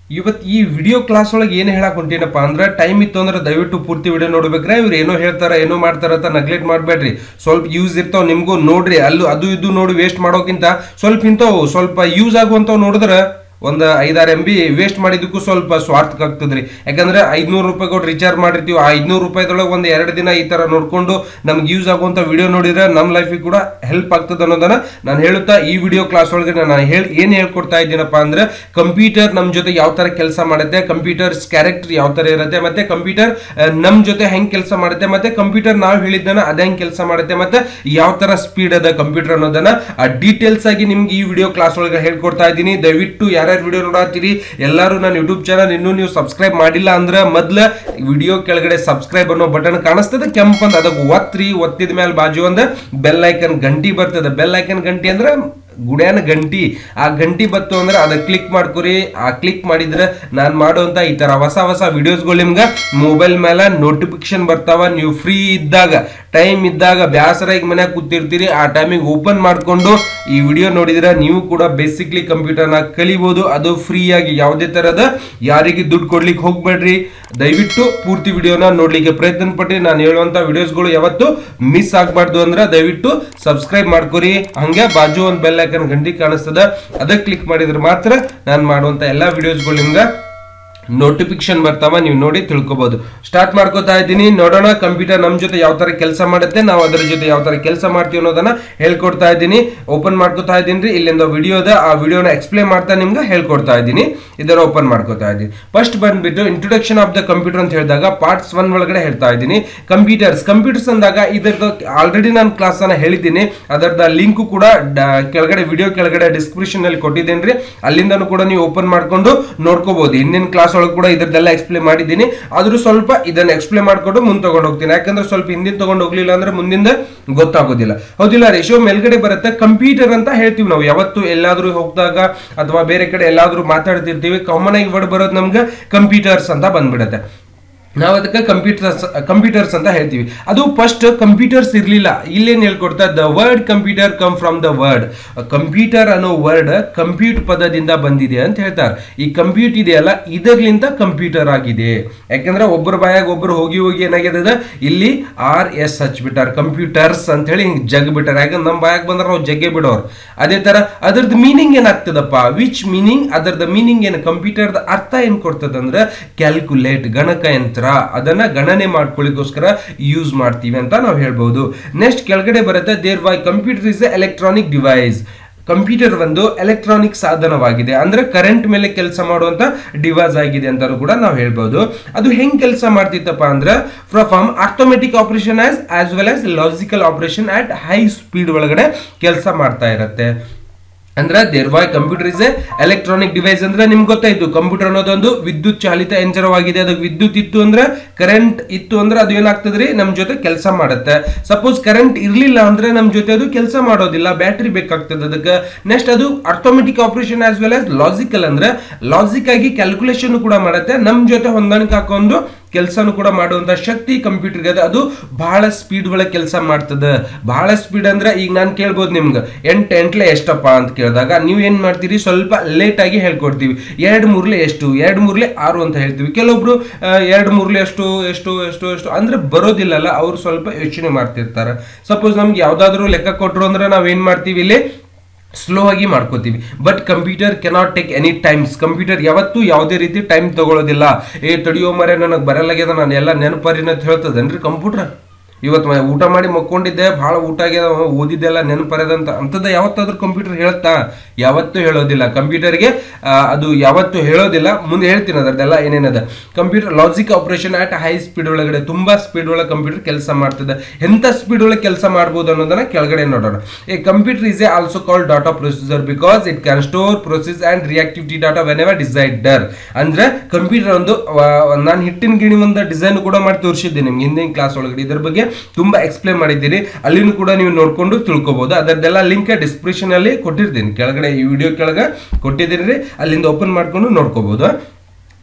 ಇವತ್ತು ಈ video class ಒಳಗೆ ಏನು ಹೇಳಕ್ ಹೊಂಟೀನಪ್ಪ ಅಂದ್ರೆ ಟೈಮ್ ಇತ್ತು ಅಂದ್ರೆ ದಯವಿಟ್ಟು ಪೂರ್ತಿ ವಿಡಿಯೋ ನೋಡ್ಬೇಕ್ರೆ ಇವ್ರು ಏನೋ ಹೇಳ್ತಾರ ಏನೋ ಮಾಡ್ತಾರ ಅಂತ ನೆಗ್ಲೆಕ್ಟ್ ಮಾಡಬೇಡ್ರಿ ಸ್ವಲ್ಪ ಯೂಸ್ ಇರ್ತಾವ ನಿಮ್ಗೂ ನೋಡ್ರಿ ಅಲ್ಲೂ ಅದು ಇದು ನೋಡಿ ವೇಸ್ಟ್ ಮಾಡೋಕ್ಕಿಂತ ಸ್ವಲ್ಪ ಇಂಥವು ಸ್ವಲ್ಪ ಯೂಸ್ ಆಗುವಂಥವು ನೋಡಿದ್ರೆ ಒಂದು ಐದಾರು ಎಂ ಬಿ ವೇಸ್ಟ್ ಮಾಡಿದ್ದಕ್ಕೂ ಸ್ವಲ್ಪ ಸ್ವಾರ್ಥಕ ಆಗ್ತದ್ರಿ ಯಾಕಂದ್ರೆ ಐದ್ನೂರು ರೂಪಾಯಿ ಕೊಟ್ಟು ರಿಚಾರ್ಜ್ ಮಾಡಿರ್ತೀವಿ ಆ ಐದ್ನೂರು ರೂಪಾಯಿದೊಳಗೆ ಒಂದು ಎರಡು ದಿನ ಈ ತರ ನೋಡ್ಕೊಂಡು ನಮ್ಗೆ ಯೂಸ್ ಆಗುವಂತ ವಿಡಿಯೋ ನೋಡಿದ್ರೆ ನಮ್ಮ ಲೈಫಿಗೆ ಕೂಡ ಹೆಲ್ಪ್ ಆಗ್ತದೆ ಅನ್ನೋದನ್ನ ನಾನು ಹೇಳುತ್ತಾ ಈ ವಿಡಿಯೋ ಕ್ಲಾಸ್ ಒಳಗೆ ನಾನು ಹೇಳಿ ಏನು ಹೇಳ್ಕೊಡ್ತಾ ಇದ್ದೀನಪ್ಪ ಅಂದ್ರೆ ಕಂಪ್ಯೂಟರ್ ನಮ್ಮ ಜೊತೆ ಯಾವ ತರ ಕೆಲಸ ಮಾಡುತ್ತೆ ಕಂಪ್ಯೂಟರ್ಸ್ ಕ್ಯಾರೆಕ್ಟರ್ ಯಾವ ತರ ಇರುತ್ತೆ ಮತ್ತೆ ಕಂಪ್ಯೂಟರ್ ನಮ್ಮ ಜೊತೆ ಹೆಂಗ್ ಕೆಲಸ ಮಾಡುತ್ತೆ ಮತ್ತೆ ಕಂಪ್ಯೂಟರ್ ನಾವು ಹೇಳಿದ್ದನ್ನ ಅದ ಹೆಂಗ್ ಕೆಲಸ ಮಾಡುತ್ತೆ ಮತ್ತೆ ಯಾವ ತರ ಸ್ಪೀಡ್ ಅದ ಕಂಪ್ಯೂಟರ್ ಅನ್ನೋದನ್ನ ಡೀಟೇಲ್ಸ್ ಆಗಿ ನಿಮ್ಗೆ ಈ ವಿಡಿಯೋ ಕ್ಲಾಸ್ ಒಳಗೆ ಹೇಳ್ಕೊಡ್ತಾ ಇದ್ದೀನಿ ದಯವಿಟ್ಟು ಯಾರ್ಯಾರು ವಿಡಿಯೋ ನೋಡತ್ತೀರಿ ಎಲ್ಲರೂ ನನ್ನ ಯೂಟ್ಯೂಬ್ ಚಾನಲ್ ಇನ್ನೂ ನೀವು ಸಬ್ಸ್ಕ್ರೈಬ್ ಮಾಡಿಲ್ಲ ಅಂದ್ರೆ ಮೊದ್ಲ ವಿಡಿಯೋ ಕೆಳಗಡೆ ಸಬ್ಸ್ಕ್ರೈಬ್ ಅನ್ನೋ ಬಟನ್ ಕಾಣಿಸ್ತದೆ ಕೆಂಪಂತ ಅದಕ್ಕೆ ಒತ್ತ್ರಿ ಒತ್ತಿದ ಮೇಲೆ ಬಾಜು ಒಂದು ಬೆಲ್ ಐಕನ್ ಗಂಟಿ ಬರ್ತದೆ ಬೆಲ್ ಐಕನ್ ಗಂಟಿ ಅಂದ್ರೆ ಗುಡ್ಯಾನ ಗಂಟಿ ಆ ಗಂಟಿ ಬತ್ತು ಅಂದ್ರೆ ಅದಕ್ಕೆ ಕ್ಲಿಕ್ ಮಾಡ್ಕೊರಿ ಆ ಕ್ಲಿಕ್ ಮಾಡಿದ್ರೆ ನಾನು ಮಾಡುವಂತ ಈ ತರ ಹೊಸ ಹೊಸ ವಿಡಿಯೋಸ್ಗಳು ನಿಮ್ಗೆ ಮೊಬೈಲ್ ಮೇಲೆ ನೋಟಿಫಿಕೇಶನ್ ಬರ್ತಾವ ನೀವು ಫ್ರೀ ಇದ್ದಾಗ ಟೈಮ್ ಇದ್ದಾಗ ಬ್ಯಾಸರಾಗಿ ಮನ್ಯಾಗ ಕೂತಿರ್ತೀರಿ ಆ ಟೈಮಿಗೆ ಓಪನ್ ಮಾಡ್ಕೊಂಡು ಈ ವಿಡಿಯೋ ನೋಡಿದ್ರೆ ನೀವು ಕೂಡ ಬೇಸಿಕ್ಲಿ ಕಂಪ್ಯೂಟರ್ನ ಕಲಿಬಹುದು ಅದು ಫ್ರೀ ಆಗಿ ಯಾವುದೇ ತರದ ಯಾರಿಗೆ ದುಡ್ಡು ಕೊಡ್ಲಿಕ್ಕೆ ಹೋಗ್ಬೇಡ್ರಿ ದಯವಿಟ್ಟು ಪೂರ್ತಿ ವಿಡಿಯೋನ ನೋಡ್ಲಿಕ್ಕೆ ಪ್ರಯತ್ನ ಪಟ್ರಿ ನಾನು ಹೇಳುವಂತ ವಿಡಿಯೋಸ್ಗಳು ಯಾವತ್ತು ಮಿಸ್ ಆಗ್ಬಾರ್ದು ಅಂದ್ರೆ ದಯವಿಟ್ಟು ಸಬ್ಸ್ಕ್ರೈಬ್ ಮಾಡ್ಕೊರಿ ಹಂಗೆ ಬಾಜು ಒಂದು ಬೆಲ್ ಐಕನ್ ಗಂಟಿ ಕಾಣಿಸ್ತದ ಅದಕ್ಕೆ ಕ್ಲಿಕ್ ಮಾಡಿದ್ರೆ ಮಾತ್ರ ನಾನು ಮಾಡುವಂತ ಎಲ್ಲಾ ವಿಡಿಯೋಸ್ಗಳು ನಿಮ್ಗೆ ನೋಟಿಫಿಕೇಶನ್ ಬರ್ತಾವ ನೀವು ನೋಡಿ ತಿಳ್ಕೊಬಹುದು ಸ್ಟಾರ್ಟ್ ಮಾಡ್ಕೋತಾ ಇದ್ದೀನಿ ನೋಡೋಣ ಕಂಪ್ಯೂಟರ್ ನಮ್ಮ ಜೊತೆ ಯಾವ ತರ ಕೆಲಸ ಮಾಡುತ್ತೆ ನಾವು ಅದರ ಜೊತೆ ಯಾವ ತರ ಕೆಲಸ ಮಾಡ್ತೀವಿ ಅನ್ನೋದನ್ನ ಹೇಳ್ಕೊಡ್ತಾ ಇದ್ದೀನಿ ಓಪನ್ ಮಾಡ್ಕೋತಾ ಇದ್ದೀನಿ ರೀ ಇಲ್ಲಿಂದ ವಿಡಿಯೋ ಅದ ಆ ವಿಡಿಯೋನ ಎಕ್ಸ್ಪ್ಲೇನ್ ಮಾಡ್ತಾ ನಿಮ್ಗೆ ಹೇಳ್ಕೊಡ್ತಾ ಇದ್ದೀನಿ ಇದನ್ನ ಓಪನ್ ಮಾಡ್ಕೋತಾ ಇದ್ದೀನಿ ಫಸ್ಟ್ ಬಂದ್ಬಿಟ್ಟು ಇಂಟ್ರೊಡಕ್ಷನ್ ಆಫ್ ದ ಕಂಪ್ಯೂಟರ್ ಅಂತ ಹೇಳಿದಾಗ ಪಾರ್ಟ್ಸ್ ಒನ್ ಒಳಗಡೆ ಹೇಳ್ತಾ ಇದ್ದೀನಿ ಕಂಪ್ಯೂಟರ್ಸ್ ಕಂಪ್ಯೂಟರ್ಸ್ ಅಂದಾಗ ಇದರದ ಆಲ್ರೆಡಿ ನಾನು ಕ್ಲಾಸ್ ಅನ್ನ ಹೇಳಿದ್ದೀನಿ ಅದರದ ಲಿಂಕ್ ಕೂಡ ಡ- ಕೆಳಗಡೆ ವಿಡಿಯೋ ಕೆಳಗಡೆ ಡಿಸ್ಕ್ರಿಪ್ಷನ್ ಅಲ್ಲಿ ಕೊಟ್ಟಿದ್ದೇನೆ ರೀ ಅಲ್ಲಿಂದನೂ ಕೂಡ ನೀವು ಓಪನ್ ಮಾಡ್ಕೊಂಡು ನೋಡ್ಕೋಬಹುದು ಹಿಂದಿನ ಕ್ಲಾಸ್ ಒಳಗೆ ಕೂಡ ಇದ್ರದ್ದೆಲ್ಲ ಎಕ್ಸ್ಪ್ಲೇನ್ ಮಾಡಿದ್ದೀನಿ ಆದ್ರೂ ಸ್ವಲ್ಪ ಇದನ್ನ ಎಕ್ಸ್ಪ್ಲೇನ್ ಮಾಡ್ಕೊಂಡು ಮುಂದೆ ತಗೊಂಡು ಹೋಗ್ತೀನಿ ಯಾಕಂದ್ರೆ ಸ್ವಲ್ಪ ಹಿಂದಿನ ತಗೊಂಡು ಹೋಗ್ಲಿಲ್ಲ ಅಂದ್ರೆ ಮುಂದಿಂದ ಗೊತ್ತಾಗೋದಿಲ್ಲ ಹೌದಿಲ್ಲ ರೇಷೋ ಮೇಲ್ಗಡೆ ಬರುತ್ತೆ ಕಂಪ್ಯೂಟರ್ ಅಂತ ಹೇಳ್ತೀವಿ ನಾವು ಯಾವತ್ತು ಎಲ್ಲಾದ್ರೂ ಹೋಗ್ದಾಗ ಅಥವಾ ಬೇರೆ ಕಡೆ ಎಲ್ಲಾದ್ರೂ ಮಾತಾಡ್ತಿರ್ತೀವಿ ಕಾಮನ್ ಆಗಿ ವರ್ಡ್ ಬರೋದು ನಮ್ಗೆ ಕಂಪ್ಯೂಟರ್ಸ್ ಅಂತ ಬಂದ್ಬಿಡುತ್ತೆ ನಾವು ಅದಕ್ಕೆ ಕಂಪ್ಯೂಟರ್ಸ್ ಕಂಪ್ಯೂಟರ್ಸ್ ಅಂತ ಹೇಳ್ತೀವಿ ಅದು ಫಸ್ಟ್ ಕಂಪ್ಯೂಟರ್ಸ್ ಇರಲಿಲ್ಲ ಇಲ್ಲೇನು ಹೇಳ್ಕೊಡ್ತಾ the word computer come from the word computer ಅನ್ನೋ ವರ್ಡ್ ಕಂಪ್ಯೂಟ್ ಪದದಿಂದ ಬಂದಿದೆ ಅಂತ ಹೇಳ್ತಾರೆ ಈ ಕಂಪ್ಯೂಟ್ ಇದೆಯಲ್ಲ ಇದರ್ಲಿಂದ ಕಂಪ್ಯೂಟರ್ ಆಗಿದೆ ಯಾಕಂದ್ರೆ ಒಬ್ಬರ ಬಾಯಾಗ ಒಬ್ಬರು ಹೋಗಿ ಹೋಗಿ ಏನಾಗಿದೆ ಇಲ್ಲಿ ಆರ್ ಎಸ್ ಹಚ್ಬಿಟ್ಟಾರ ಕಂಪ್ಯೂಟರ್ಸ್ ಅಂತ ಹೇಳಿ ಹಿಂಗ್ ಜಗ್ ಬಿಟ್ಟಾರ ಯಾಕಂದ್ರೆ ನಮ್ಮ ಬಾಯಾಗ ಬಂದ್ರೆ ನಾವು ಜಗ್ಗೆ ಬಿಡೋರು ಅದೇ ತರ ಅದರದ್ದು ಮೀನಿಂಗ್ ಏನಾಗ್ತದಪ್ಪ ವಿಚ್ ಮೀನಿಂಗ್ ಅದರದ ಮೀನಿಂಗ್ ಏನು ಕಂಪ್ಯೂಟರ್ದ ಅರ್ಥ ಏನ್ ಕೊಡ್ತದಂದ್ರೆ ಕ್ಯಾಲ್ಕುಲೇಟ್ ಗಣಕ ಯಂತ್ರ ಅದನ್ನ ಗಣನೆ ಮಾಡ್ಕೊಳ್ಳಿಕ್ಕೋಸ್ಕರ ಯೂಸ್ ಮಾಡ್ತೀವಿ ಅಂತ ನಾವು ಹೇಳ್ಬೋದು ನೆಕ್ಸ್ಟ್ ಕೆಳಗಡೆ ಬರುತ್ತೆ there why computer is electronic device computer ಒಂದು ಎಲೆಕ್ಟ್ರಾನಿಕ್ ಸಾಧನವಾಗಿದೆ ಅಂದ್ರೆ ಕರೆಂಟ್ ಮೇಲೆ ಕೆಲಸ ಮಾಡುವಂತ ಡಿವೈಸ್ ಆಗಿದೆ ಅಂತಾನು ಕೂಡ ನಾವು ಹೇಳ್ಬೋದು ಅದು ಹೆಂಗ್ ಕೆಲಸ ಮಾಡ್ತಿತ್ತಪ್ಪ ಅಂದ್ರೆ from automatic operation as as well as logical operation at high speed ಒಳಗಡೆ ಕೆಲಸ ಮಾಡ್ತಾ ಇರುತ್ತೆ ಅಂದ್ರೆ there why computer is a electronic device ಅಂದ್ರೆ ನಿಮ್ಗೆ ಗೊತ್ತಾಯ್ತು ಕಂಪ್ಯೂಟರ್ ಅನ್ನೋದೊಂದು ವಿದ್ಯುತ್ ಚಾಲಿತ ಯಂತ್ರವಾಗಿದೆ ಅದಕ್ಕೆ ವಿದ್ಯುತ್ ಇತ್ತು ಅಂದ್ರೆ ಕರೆಂಟ್ ಇತ್ತು ಅಂದ್ರೆ ಅದು ಏನಾಗ್ತದ್ರಿ ನಮ್ ಜೊತೆ ಕೆಲಸ ಮಾಡುತ್ತೆ ಸಪೋಸ್ ಕರೆಂಟ್ ಇರ್ಲಿಲ್ಲ ಅಂದ್ರೆ ನಮ್ ಜೊತೆ ಅದು ಕೆಲಸ ಮಾಡೋದಿಲ್ಲ ಬ್ಯಾಟ್ರಿ ಬೇಕಾಗ್ತದೆ ಅದಕ್ಕೆ ನೆಕ್ಸ್ಟ್ ಅದು automatic operation as well as logical ಅಂದ್ರೆ ಲಾಜಿಕ್ ಆಗಿ ಕ್ಯಾಲ್ಕುಲೇಷನ್ ಕೂಡ ಮಾಡುತ್ತೆ ನಮ್ ಜೊತೆ ಹೊಂದಾಣಿಕೆ ಹಾಕೊಂಡು ಕೆಲಸನೂ ಕೂಡ ಮಾಡುವಂತ ಶಕ್ತಿ ಕಂಪ್ಯೂಟರ್ಗೆ ಅದ ಅದು ಬಹಳ ಸ್ಪೀಡ್ ಒಳಗೆ ಕೆಲಸ ಮಾಡ್ತದೆ ಬಹಳ ಸ್ಪೀಡ್ ಅಂದ್ರೆ ಈಗ ನಾನು ಕೇಳ್ಬೋದು ನಿಮ್ಗೆ ಎಂಟು ಎಂಟ್ಲೆ ಎಷ್ಟಪ್ಪ ಅಂತ ಕೇಳಿದಾಗ ನೀವು ಏನ್ ಮಾಡ್ತೀರಿ ಸ್ವಲ್ಪ ಲೇಟ್ ಆಗಿ ಹೇಳ್ಕೊಡ್ತೀವಿ ಎರಡು ಮೂರ್ಲೆ ಎಷ್ಟು ಎರಡು ಮೂರ್ಲೆ ಆರು ಅಂತ ಹೇಳ್ತೀವಿ ಕೆಲವೊಬ್ರು ಆ, ಎರಡು ಮೂರ್ಲೆ ಎಷ್ಟು ಎಷ್ಟು ಎಷ್ಟು ಎಷ್ಟು ಅಂದ್ರೆ ಬರೋದಿಲ್ಲಲ್ಲ ಅವ್ರು ಸ್ವಲ್ಪ ಯೋಚನೆ ಮಾಡ್ತಿರ್ತಾರೆ ಸಪೋಸ್ ನಮ್ಗೆ ಯಾವ್ದಾದ್ರು ಲೆಕ್ಕ ಕೊಟ್ರು ಅಂದ್ರೆ ನಾವ್ ಏನ್ ಮಾಡ್ತೀವಿ ಇಲ್ಲಿ ಸ್ಲೋ ಆಗಿ ಮಾಡ್ಕೋತೀವಿ but computer cannot take any times computer ಯಾವತ್ತೂ ಯಾವುದೇ ರೀತಿ ಟೈಮ್ ತಗೊಳ್ಳೋದಿಲ್ಲ ಏ ತಡಿಯೋ ಮರೆ ನನಗೆ ಬರಲಾಗ್ಯದ ನಾನು ಎಲ್ಲ ನೆನಪರಿನ ಅಂತ ಹೇಳ್ತದೇನ್ರಿ ಕಂಪ್ಯೂಟರ್ ಇವತ್ತು ಮ- ಊಟ ಮಾಡಿ ಮಕ್ಕೊಂಡಿದ್ದೆ ಭಾಳ ಊಟ ಆಗ್ಯದ ಓದಿದ್ದೆಲ್ಲ ನೆನಪರದಂತ ಅಂಥದ್ದು ಯಾವತ್ತಾದ್ರೂ ಕಂಪ್ಯೂಟರ್ ಹೇಳುತ್ತಾ ಯಾವತ್ತೂ ಹೇಳೋದಿಲ್ಲ ಕಂಪ್ಯೂಟರ್ಗೆ ಅದು ಯಾವತ್ತೂ ಹೇಳೋದಿಲ್ಲ ಮುಂದೆ ಹೇಳ್ತೀನಿ ಅದರದ್ದೆಲ್ಲ ಏನೇನದ computer logic operation at high speed ಒಳಗಡೆ ತುಂಬಾ ಸ್ಪೀಡ್ ಒಳಗೆ ಕಂಪ್ಯೂಟರ್ ಕೆಲಸ ಮಾಡ್ತದೆ ಎಂಥ ಸ್ಪೀಡ್ ಒಳಗೆ ಕೆಲಸ ಮಾಡ್ಬೋದು ಅನ್ನೋದನ್ನ ಕೆಳಗಡೆ ನೋಡೋಣ a computer is a also call data processor because it can store process and reactivity data whenever decider ಅಂದ್ರೆ ಕಂಪ್ಯೂಟರ್ ಒಂದು ನಾನು ಹಿಟ್ಟಿನ ಗಿಣಿ ಒಂದು ಡಿಸೈನ್ ಕೂಡ ಮಾಡಿ ತೋರಿಸಿದ್ದೆ ನಿಮ್ಗೆ ಹಿಂದಿನ ಕ್ಲಾಸ್ ಒಳಗಡೆ ಇದ್ರ ಬಗ್ಗೆ ತುಂಬಾ ಎಕ್ಸ್ಪ್ಲೇನ್ ಮಾಡಿದ್ದೀನಿ ಅಲ್ಲಿನೂ ಕೂಡ ನೀವು ನೋಡ್ಕೊಂಡು ತಿಳ್ಕೊಬಹುದು ಅದರದ್ದೆಲ್ಲ ಲಿಂಕ್ ಡಿಸ್ಕ್ರಿಪ್ಷನ್ ಅಲ್ಲಿ ಕೊಟ್ಟಿರ್ತೀನಿ ಕೆಳಗಡೆ ಈ ವಿಡಿಯೋ ಕೆಳಗೆ ಕೊಟ್ಟಿದ್ದೀನಿ ಅಲ್ಲಿಂದ ಓಪನ್ ಮಾಡ್ಕೊಂಡು ನೋಡ್ಕೋಬಹುದು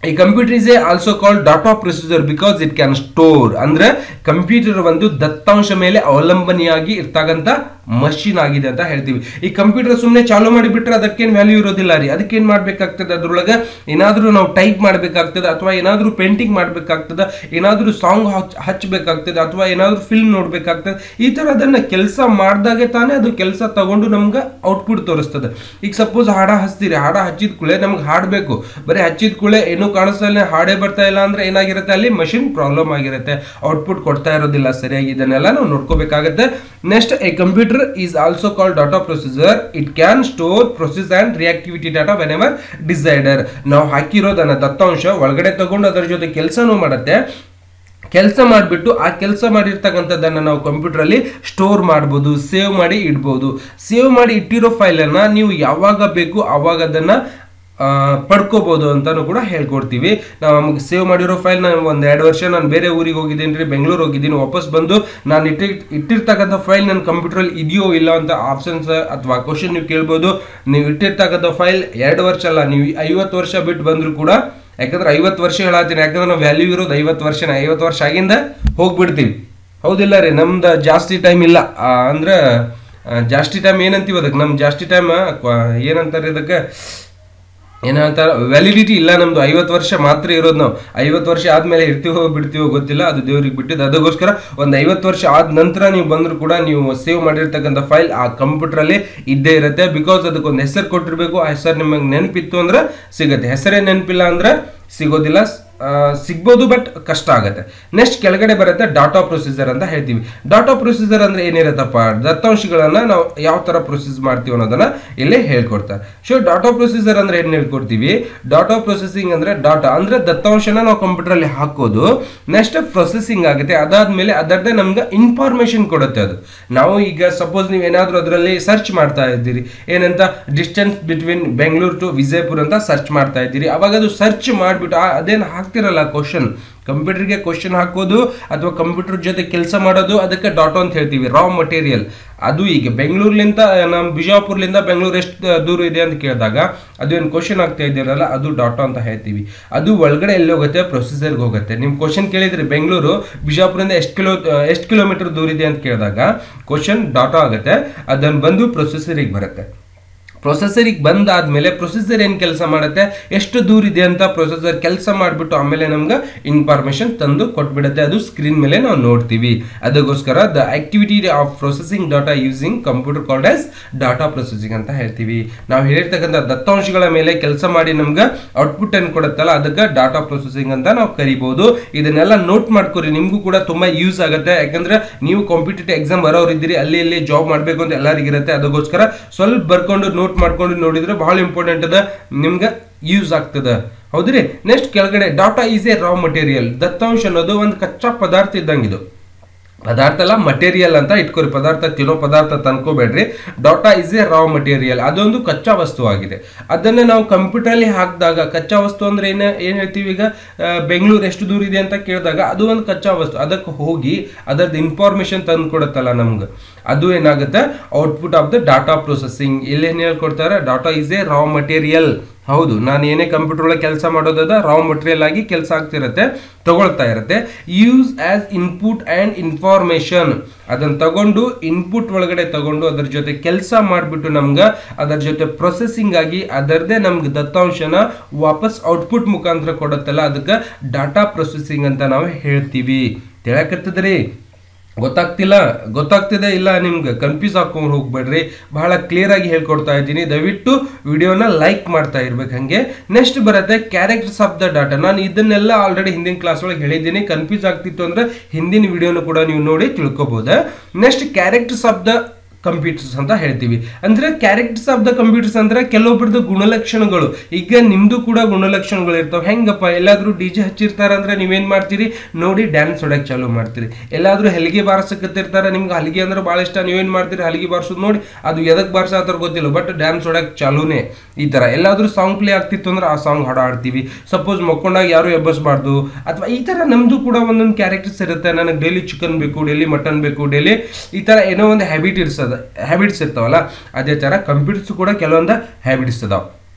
ಈ computer is a also called data procedure because it can store ಅಂದ್ರೆ ಕಂಪ್ಯೂಟರ್ ಒಂದು ದತ್ತಾಂಶ ಮೇಲೆ ಅವಲಂಬನೆಯಾಗಿ ಇರ್ತಕ್ಕಂಥ ಮಷಿನ್ ಆಗಿದೆ ಅಂತ ಹೇಳ್ತೀವಿ ಈ ಕಂಪ್ಯೂಟರ್ ಸುಮ್ಮನೆ ಚಾಲು ಮಾಡಿಬಿಟ್ರೆ ಅದಕ್ಕೇನು ವ್ಯಾಲ್ಯೂ ಇರೋದಿಲ್ಲ ರೀ ಅದಕ್ಕೆ ಏನ್ ಮಾಡ್ಬೇಕಾಗ್ತದೆ ಅದ್ರೊಳಗೆ ಏನಾದ್ರೂ ನಾವು ಟೈಪ್ ಮಾಡ್ಬೇಕಾಗ್ತದೆ ಅಥವಾ ಏನಾದ್ರೂ ಪೇಂಟಿಂಗ್ ಮಾಡ್ಬೇಕಾಗ್ತದೆ ಏನಾದ್ರೂ ಸಾಂಗ್ ಹಚ್ಚಬೇಕಾಗ್ತದೆ ಅಥವಾ ಏನಾದ್ರೂ ಫಿಲ್ಮ್ ನೋಡ್ಬೇಕಾಗ್ತದೆ ಈ ತರ ಅದನ್ನ ಕೆಲಸ ಮಾಡಿದಾಗೆ ತಾನೇ ಅದು ಕೆಲಸ ತಗೊಂಡು ನಮ್ಗೆ ಔಟ್ಪುಟ್ ತೋರಿಸ್ತದೆ ಈಗ ಸಪೋಸ್ ಹಾಡ ಹಚ್ತೀರಿ ಹಾಡ ಹಚ್ಚಿದ ಕೂಳೆ ನಮ್ಗೆ ಹಾಡಬೇಕು ಬರೀ ಹಚ್ಚಿದ ಕೂಳೆ ಏನೂ ಕಾಣಿಸ್ತಾ ಇಲ್ಲ ಹಾಡೇ ಬರ್ತಾ ಇಲ್ಲ ಅಂದ್ರೆ ಏನಾಗಿರುತ್ತೆ ಅಲ್ಲಿ ಮಷಿನ್ ಪ್ರಾಬ್ಲಮ್ ಆಗಿರುತ್ತೆ ಔಟ್ಪುಟ್ ಕೊಡ್ತಾ ಇರೋದಿಲ್ಲ ಸರಿಯಾಗಿ ಇದನ್ನೆಲ್ಲ ನಾವು ನೋಡ್ಕೋಬೇಕಾಗುತ್ತೆ next a computer is also called data procedure it can store process and reactivity data whenever decider ನಾವು ಹಾಕಿರೋದನ್ನ ದತ್ತಾಂಶ ಒಳಗಡೆ ತಗೊಂಡು ಅದರ ಜೊತೆ ಕೆಲಸನೂ ಮಾಡುತ್ತೆ ಕೆಲಸ ಮಾಡಿಬಿಟ್ಟು ಆ ಕೆಲಸ ಮಾಡಿರ್ತಕ್ಕಂಥದ್ದನ್ನು ನಾವು ಕಂಪ್ಯೂಟರಲ್ಲಿ ಸ್ಟೋರ್ ಮಾಡ್ಬೋದು ಸೇವ್ ಮಾಡಿ ಇಡ್ಬೋದು ಸೇವ್ ಮಾಡಿ ಇಟ್ಟಿರೋ ಫೈಲನ್ನು ನೀವು ಯಾವಾಗ ಬೇಕು ಆವಾಗ ಅದನ್ನು ಪಡ್ಕೋಬಹುದು ಅಂತಾನು ಕೂಡ ಹೇಳ್ಕೊಡ್ತೀವಿ ನಾವು ನಮಗೆ ಸೇವ್ ಮಾಡಿರೋ ಫೈಲ್ ನಾನು ಒಂದು ಎರಡು ವರ್ಷ ನಾನು ಬೇರೆ ಊರಿಗೆ ಹೋಗಿದ್ದೀನಿ ರೀ ಬೆಂಗಳೂರು ಹೋಗಿದ್ದೀನಿ ವಾಪಸ್ ಬಂದು ನಾನು ಇಟ್ಟಿ ಇಟ್ಟಿರ್ತಕ್ಕಂಥ ಫೈಲ್ ನನ್ನ ಕಂಪ್ಯೂಟರಲ್ಲಿ ಇದೆಯೋ ಇಲ್ಲ ಅಂತ ಆಪ್ಷನ್ಸ್ ಅಥವಾ ಕ್ವಶನ್ ನೀವು ಕೇಳ್ಬೋದು ನೀವು ಇಟ್ಟಿರ್ತಕ್ಕಂಥ ಫೈಲ್ ಎರಡು ವರ್ಷ ಅಲ್ಲ ನೀವು ಐವತ್ತು ವರ್ಷ ಬಿಟ್ಟು ಬಂದರೂ ಕೂಡ ಯಾಕಂದ್ರೆ ಐವತ್ತು ವರ್ಷ ಹೇಳತ್ತೀನಿ ಯಾಕಂದ್ರೆ ನಾವು ವ್ಯಾಲ್ಯೂ ಇರೋದು ಐವತ್ತು ವರ್ಷನ ಐವತ್ತು ವರ್ಷ ಆಗಿಂದ ಹೋಗ್ಬಿಡ್ತೀವಿ ಹೌದಿಲ್ಲ ರೀ ನಮ್ದು ಜಾಸ್ತಿ ಟೈಮ್ ಇಲ್ಲ ಆ, ಅಂದ್ರೆ ಆ, ಜಾಸ್ತಿ ಟೈಮ್ ಏನಂತೀವಿ ಅದಕ್ಕೆ ನಮ್ದು ಜಾಸ್ತಿ ಟೈಮ್ ಏನಂತಾರೆ ಇದಕ್ಕೆ ಏನಂತಾರ ವ್ಯಾಲಿಡಿಟಿ ಇಲ್ಲ ನಮ್ದು ಐವತ್ತು ವರ್ಷ ಮಾತ್ರ ಇರೋದು ನಾವು ಐವತ್ತು ವರ್ಷ ಆದ್ಮೇಲೆ ಇರ್ತೀವೋ ಬಿಡ್ತೀವೋ ಗೊತ್ತಿಲ್ಲ ಅದು ದೇವ್ರಿಗೆ ಬಿಟ್ಟಿದ್ದು ಅದಕ್ಕೋಸ್ಕರ ಒಂದು ಐವತ್ತು ವರ್ಷ ಆದ ನಂತರ ನೀವು ಬಂದರೂ ಕೂಡ ನೀವು ಸೇವ್ ಮಾಡಿರ್ತಕ್ಕಂಥ ಫೈಲ್ ಆ ಕಂಪ್ಯೂಟರಲ್ಲಿ ಇದ್ದೇ ಇರುತ್ತೆ ಬಿಕಾಸ್ ಅದಕ್ಕೊಂದು ಹೆಸರು ಕೊಟ್ಟಿರಬೇಕು ಆ ಹೆಸರು ನಿಮಗೆ ನೆನಪಿತ್ತು ಅಂದ್ರೆ ಸಿಗುತ್ತೆ ಹೆಸರೇ ನೆನಪಿಲ್ಲ ಅಂದ್ರೆ ಸಿಗೋದಿಲ್ಲ ಆ, ಸಿಗ್ಬೋದು ಬಟ್ ಕಷ್ಟ ಆಗುತ್ತೆ ನೆಕ್ಸ್ಟ್ ಕೆಳಗಡೆ ಬರುತ್ತೆ ಡಾಟಾ ಪ್ರೊಸೀಜರ್ ಅಂತ ಹೇಳ್ತೀವಿ ಡಾಟಾ ಪ್ರೊಸೀಜರ್ ಅಂದ್ರೆ ಏನಿರುತ್ತಪ್ಪ ದತ್ತಾಂಶಗಳನ್ನ ನಾವು ಯಾವ ತರ ಪ್ರೊಸೆಸ್ ಮಾಡ್ತೀವಿ ಅನ್ನೋದನ್ನ ಇಲ್ಲಿ ಹೇಳ್ಕೊಡ್ತಾರೆ ಸೊ ಡಾಟಾ ಪ್ರೊಸೀಜರ್ ಅಂದ್ರೆ ಏನ್ ಹೇಳ್ಕೊಡ್ತೀವಿ ಡಾಟಾ ಪ್ರೊಸೆಸಿಂಗ್ ಅಂದ್ರೆ ಡಾಟಾ ಅಂದ್ರೆ ದತ್ತಾಂಶನ ನಾವು ಕಂಪ್ಯೂಟರ್ ಅಲ್ಲಿ ಹಾಕೋದು ನೆಕ್ಸ್ಟ್ ಪ್ರೊಸೆಸಿಂಗ್ ಆಗುತ್ತೆ ಅದಾದ್ಮೇಲೆ ಅದರದ್ದೇ ನಮ್ಗೆ ಇನ್ಫಾರ್ಮೇಶನ್ ಕೊಡುತ್ತೆ ಅದು ನಾವು ಈಗ ಸಪೋಸ್ ನೀವು ಏನಾದ್ರೂ ಅದರಲ್ಲಿ ಸರ್ಚ್ ಮಾಡ್ತಾ ಇದ್ದೀರಿ ಏನಂತ distance between Bengaluru to Vijayapura ಅಂತ ಸರ್ಚ್ ಮಾಡ್ತಾ ಇದ್ದೀರಿ ಅವಾಗ ಅದು ಸರ್ಚ್ ಮಾಡಿಬಿಟ್ಟು ಅದೇನು ಹಾಕ್ತಿರಲ್ಲ ಕ್ವಶನ್ ಕಂಪ್ಯೂಟರ್ಗೆ ಕ್ವಶನ್ ಹಾಕೋದು ಅಥವಾ ಕಂಪ್ಯೂಟರ್ ಜೊತೆ ಕೆಲಸ ಮಾಡೋದು ಅದಕ್ಕೆ ಡಾಟಾ ಅಂತ ಹೇಳ್ತೀವಿ ರಾ ಮಟೀರಿಯಲ್ ಅದು ಈಗ ಬೆಂಗಳೂರ್ಲಿಂದ ನಮ್ಮ ಬಿಜಾಪುರ್ಲಿಂದ ಬೆಂಗಳೂರು ಎಷ್ಟು ದೂರ ಇದೆ ಅಂತ ಕೇಳಿದಾಗ ಅದು ಏನು ಕ್ವಶನ್ ಆಗ್ತಾ ಇದ್ದೀರಲ್ಲ ಅದು ಡಾಟಾ ಅಂತ ಹೇಳ್ತೀವಿ ಅದು ಒಳಗಡೆ ಎಲ್ಲಿ ಹೋಗುತ್ತೆ ಪ್ರೊಸೀಜರ್ಗೆ ಹೋಗುತ್ತೆ ನಿಮ್ಮ ಕ್ವಶನ್ ಕೇಳಿದ್ರೆ ಬೆಂಗಳೂರು ಬಿಜಾಪುರದಿಂದ ಎಷ್ಟು ಕಿಲೋ ಎಷ್ಟು ಕಿಲೋಮೀಟರ್ ದೂರ ಇದೆ ಅಂತ ಕೇಳಿದಾಗ ಕ್ವಶನ್ ಡಾಟಾ ಆಗುತ್ತೆ ಅದನ್ನು ಬಂದು ಪ್ರೊಸೆಸರಿಗೆ ಬರುತ್ತೆ ಪ್ರೊಸೆಸರಿಗೆ ಬಂದಾದ್ಮೇಲೆ ಪ್ರೊಸೆಸರ್ ಏನು ಕೆಲಸ ಮಾಡುತ್ತೆ ಎಷ್ಟು ದೂರ ಇದೆ ಅಂತ ಪ್ರೊಸೆಸರ್ ಕೆಲಸ ಮಾಡಿಬಿಟ್ಟು ಆಮೇಲೆ ನಮ್ಗೆ ಇನ್ಫಾರ್ಮೇಶನ್ ತಂದು ಕೊಟ್ಬಿಡುತ್ತೆ ಅದು ಸ್ಕ್ರೀನ್ ಮೇಲೆ ನಾವು ನೋಡ್ತೀವಿ ಅದಕ್ಕೋಸ್ಕರ the activity of processing data using computer called as data processing ಅಂತ ಹೇಳ್ತೀವಿ ನಾವು ಹೇಳಿರ್ತಕ್ಕಂಥ ದತ್ತಾಂಶಗಳ ಮೇಲೆ ಕೆಲಸ ಮಾಡಿ ನಮ್ಗೆ ಔಟ್ಪುಟ್ ಅನ್ನು ಕೊಡುತ್ತಲ್ಲ ಅದಕ್ಕೆ ಡಾಟಾ ಪ್ರೊಸೆಸಿಂಗ್ ಅಂತ ನಾವು ಕರಿಬಹುದು ಇದನ್ನೆಲ್ಲ ನೋಟ್ ಮಾಡ್ಕೊರಿ ನಿಮಗೂ ಕೂಡ ತುಂಬಾ ಯೂಸ್ ಆಗುತ್ತೆ ಯಾಕಂದ್ರೆ ನೀವು ಕಾಂಪಿಟೇಟಿವ್ ಎಕ್ಸಾಮ್ ಬರೋರು ಇದ್ದೀರಿ ಅಲ್ಲಿ ಇಲ್ಲಿ ಜಾಬ್ ಮಾಡಬೇಕು ಅಂತ ಎಲ್ಲರಿಗಿರುತ್ತೆ ಅದಕ್ಕೋಸ್ಕರ ಸ್ವಲ್ಪ ಬರ್ಕೊಂಡು ನೋಟ್ ಮಾಡ್ಕೊಂಡು ನೋಡಿದ್ರೆ ಬಹಳ ಇಂಪಾರ್ಟೆಂಟ್ ಅದ ನಿಮ್ಗೆ ಯೂಸ್ ಆಗ್ತದೆ ಹೌದ್ರಿ ನೆಕ್ಸ್ಟ್ ಕೆಳಗಡೆ data is a raw material ದತ್ತಾಂಶ ಅನ್ನೋದು ಒಂದು ಕಚ್ಚಾ ಪದಾರ್ಥ ಇದ್ದಂಗಿದು ಪದಾರ್ಥ ಅಲ್ಲ ಮಟೀರಿಯಲ್ ಅಂತ ಇಟ್ಕೋರಿ ಪದಾರ್ಥ ತಿನ್ನೋ ಪದಾರ್ಥ ತಂದ್ಕೋಬೇಡ್ರಿ data is a raw material ಅದೊಂದು ಕಚ್ಚಾ ವಸ್ತು ಆಗಿದೆ ಅದನ್ನ ನಾವು ಕಂಪ್ಯೂಟರ್ಲಿ ಹಾಕಿದಾಗ ಕಚ್ಚಾ ವಸ್ತು ಅಂದ್ರೆ ಏನ ಏನ್ ಹೇಳ್ತೀವಿ ಈಗ ಆ, ಬೆಂಗಳೂರು ಎಷ್ಟು ದೂರ ಇದೆ ಅಂತ ಕೇಳಿದಾಗ ಅದು ಒಂದು ಕಚ್ಚಾ ವಸ್ತು ಅದಕ್ಕೆ ಹೋಗಿ ಅದರದ್ದು ಇನ್ಫಾರ್ಮೇಶನ್ ತಂದು ಕೊಡುತ್ತಲ್ಲ ನಮ್ಗೆ ಅದು ಏನಾಗುತ್ತೆ output of the data processing ಇಲ್ಲೇನು ಹೇಳ್ಕೊಡ್ತಾರೆ data is a raw material ಹೌದು ನಾನು ಏನೇ ಕಂಪ್ಯೂಟರ್ ಒಳಗೆ ಕೆಲಸ ಮಾಡೋದದ ರಾ ಮಟೀರಿಯಲ್ ಆಗಿ ಕೆಲಸ ಆಗ್ತಿರುತ್ತೆ ತಗೊಳ್ತಾ ಇರುತ್ತೆ use as input and information ಅದನ್ನು ತಗೊಂಡು ಇನ್ಪುಟ್ ಒಳಗಡೆ ತಗೊಂಡು ಅದರ ಜೊತೆ ಕೆಲಸ ಮಾಡಿಬಿಟ್ಟು ನಮ್ಗೆ ಅದರ ಜೊತೆ ಪ್ರೊಸೆಸಿಂಗ್ ಆಗಿ ಅದರದೇ ನಮ್ಗೆ ದತ್ತಾಂಶನ ವಾಪಸ್ ಔಟ್ಪುಟ್ ಮುಖಾಂತರ ಕೊಡುತ್ತಲ್ಲ ಅದಕ್ಕೆ ಡಾಟಾ ಪ್ರೊಸೆಸಿಂಗ್ ಅಂತ ನಾವು ಹೇಳ್ತೀವಿ ತಿಳಕತ್ತದ್ರಿ ಗೊತ್ತಾಗ್ತಿಲ್ಲ ಗೊತ್ತಾಗ್ತಿದೆ ಇಲ್ಲ ನಿಮ್ಗೆ ಕನ್ಫ್ಯೂಸ್ ಹಾಕೊಂಡು ಹೋಗ್ಬೇಡ್ರಿ ಬಹಳ ಕ್ಲಿಯರ್ ಆಗಿ ಹೇಳ್ಕೊಡ್ತಾ ಇದ್ದೀನಿ ದಯವಿಟ್ಟು ವಿಡಿಯೋನ ಲೈಕ್ ಮಾಡ್ತಾ ಇರ್ಬೇಕು ಹಂಗೆ ನೆಕ್ಸ್ಟ್ ಬರುತ್ತೆ ಕ್ಯಾರೆಕ್ಟರ್ಸ್ ಆಫ್ ದ ಡಾಟಾ ನಾನು ಇದನ್ನೆಲ್ಲ ಆಲ್ರೆಡಿ ಹಿಂದಿನ ಕ್ಲಾಸ್ ಒಳಗೆ ಹೇಳಿದ್ದೀನಿ ಕನ್ಫ್ಯೂಸ್ ಆಗ್ತಿತ್ತು ಅಂದ್ರೆ ಹಿಂದಿನ ವಿಡಿಯೋನು ಕೂಡ ನೀವು ನೋಡಿ ತಿಳ್ಕೊಬಹುದು next characters of the computers ಅಂತ ಹೇಳ್ತೀವಿ ಅಂದ್ರೆ ಕ್ಯಾರೆಕ್ಟರ್ಸ್ ಆಫ್ ದ ಕಂಪ್ಯೂಟರ್ಸ್ ಅಂದ್ರೆ ಕೆಲವೊಬ್ಬರದ್ದು ಗುಣಲಕ್ಷಣಗಳು ಈಗ ನಿಮ್ದು ಕೂಡ ಗುಣಲಕ್ಷಣಗಳು ಇರ್ತಾವೆ ಹೆಂಗಪ್ಪ ಎಲ್ಲಾದ್ರೂ ಡಿ ಜೆ ಹಚ್ಚಿರ್ತಾರೆ ಅಂದ್ರೆ ನೀವೇನ್ ಮಾಡ್ತೀರಿ ನೋಡಿ ಡ್ಯಾನ್ಸ್ ಹೊಡಕ್ ಚಾಲೂ ಮಾಡ್ತೀರಿ ಎಲ್ಲಾದ್ರೂ ಹಲಿಗೆ ಬಾರಿಸಕತ್ತಿರ್ತಾರೆ ನಿಮ್ಗೆ ಹಲಿಗೆ ಅಂದ್ರೆ ಭಾಳ ಇಷ್ಟ ನೀವೇನ್ ಮಾಡ್ತೀರಿ ಹಲಿಗೆ ಬಾರಿಸೋದು ನೋಡಿ ಅದು ಎದಕ್ ಬಾರಿಸತ್ತಾರ ಗೊತ್ತಿಲ್ಲ ಬಟ್ ಡ್ಯಾನ್ಸ್ ಹೊಡಕ್ ಚಾಲೂನೇ ಈ ತರ ಎಲ್ಲಾದ್ರೂ ಸಾಂಗ್ ಪ್ಲೇ ಆಗ್ತಿತ್ತು ಅಂದ್ರೆ ಆ ಸಾಂಗ್ ಹಾಡ ಆಡ್ತೀವಿ ಸಪೋಸ್ ಮಕ್ಕೊಂಡಾಗ ಯಾರು ಎಬ್ಬಸ್ಬಾರ್ದು ಅಥವಾ ಈ ತರ ನಮ್ದು ಕೂಡ ಒಂದೊಂದು ಕ್ಯಾರೆಕ್ಟರ್ಸ್ ಇರುತ್ತೆ ನನಗೆ ಡೈಲಿ ಚಿಕನ್ ಬೇಕು ಡೈಲಿ ಮಟನ್ ಬೇಕು ಡೈಲಿ ಈ ತರ ಏನೋ ಒಂದು ಹ್ಯಾಬಿಟ್ ಇರ್ತದ ಹ್ಯಾಬಿಟ್ಸ್ ಇರ್ತಾವಲ್ಲ ಅದೇ ತರ ಕಂಪ್ಯೂಟರ್ಸ್ ಕೂಡ ಕೆಲವೊಂದು ಹ್ಯಾಬಿಟ್ಸ್ ಇದಾವೆ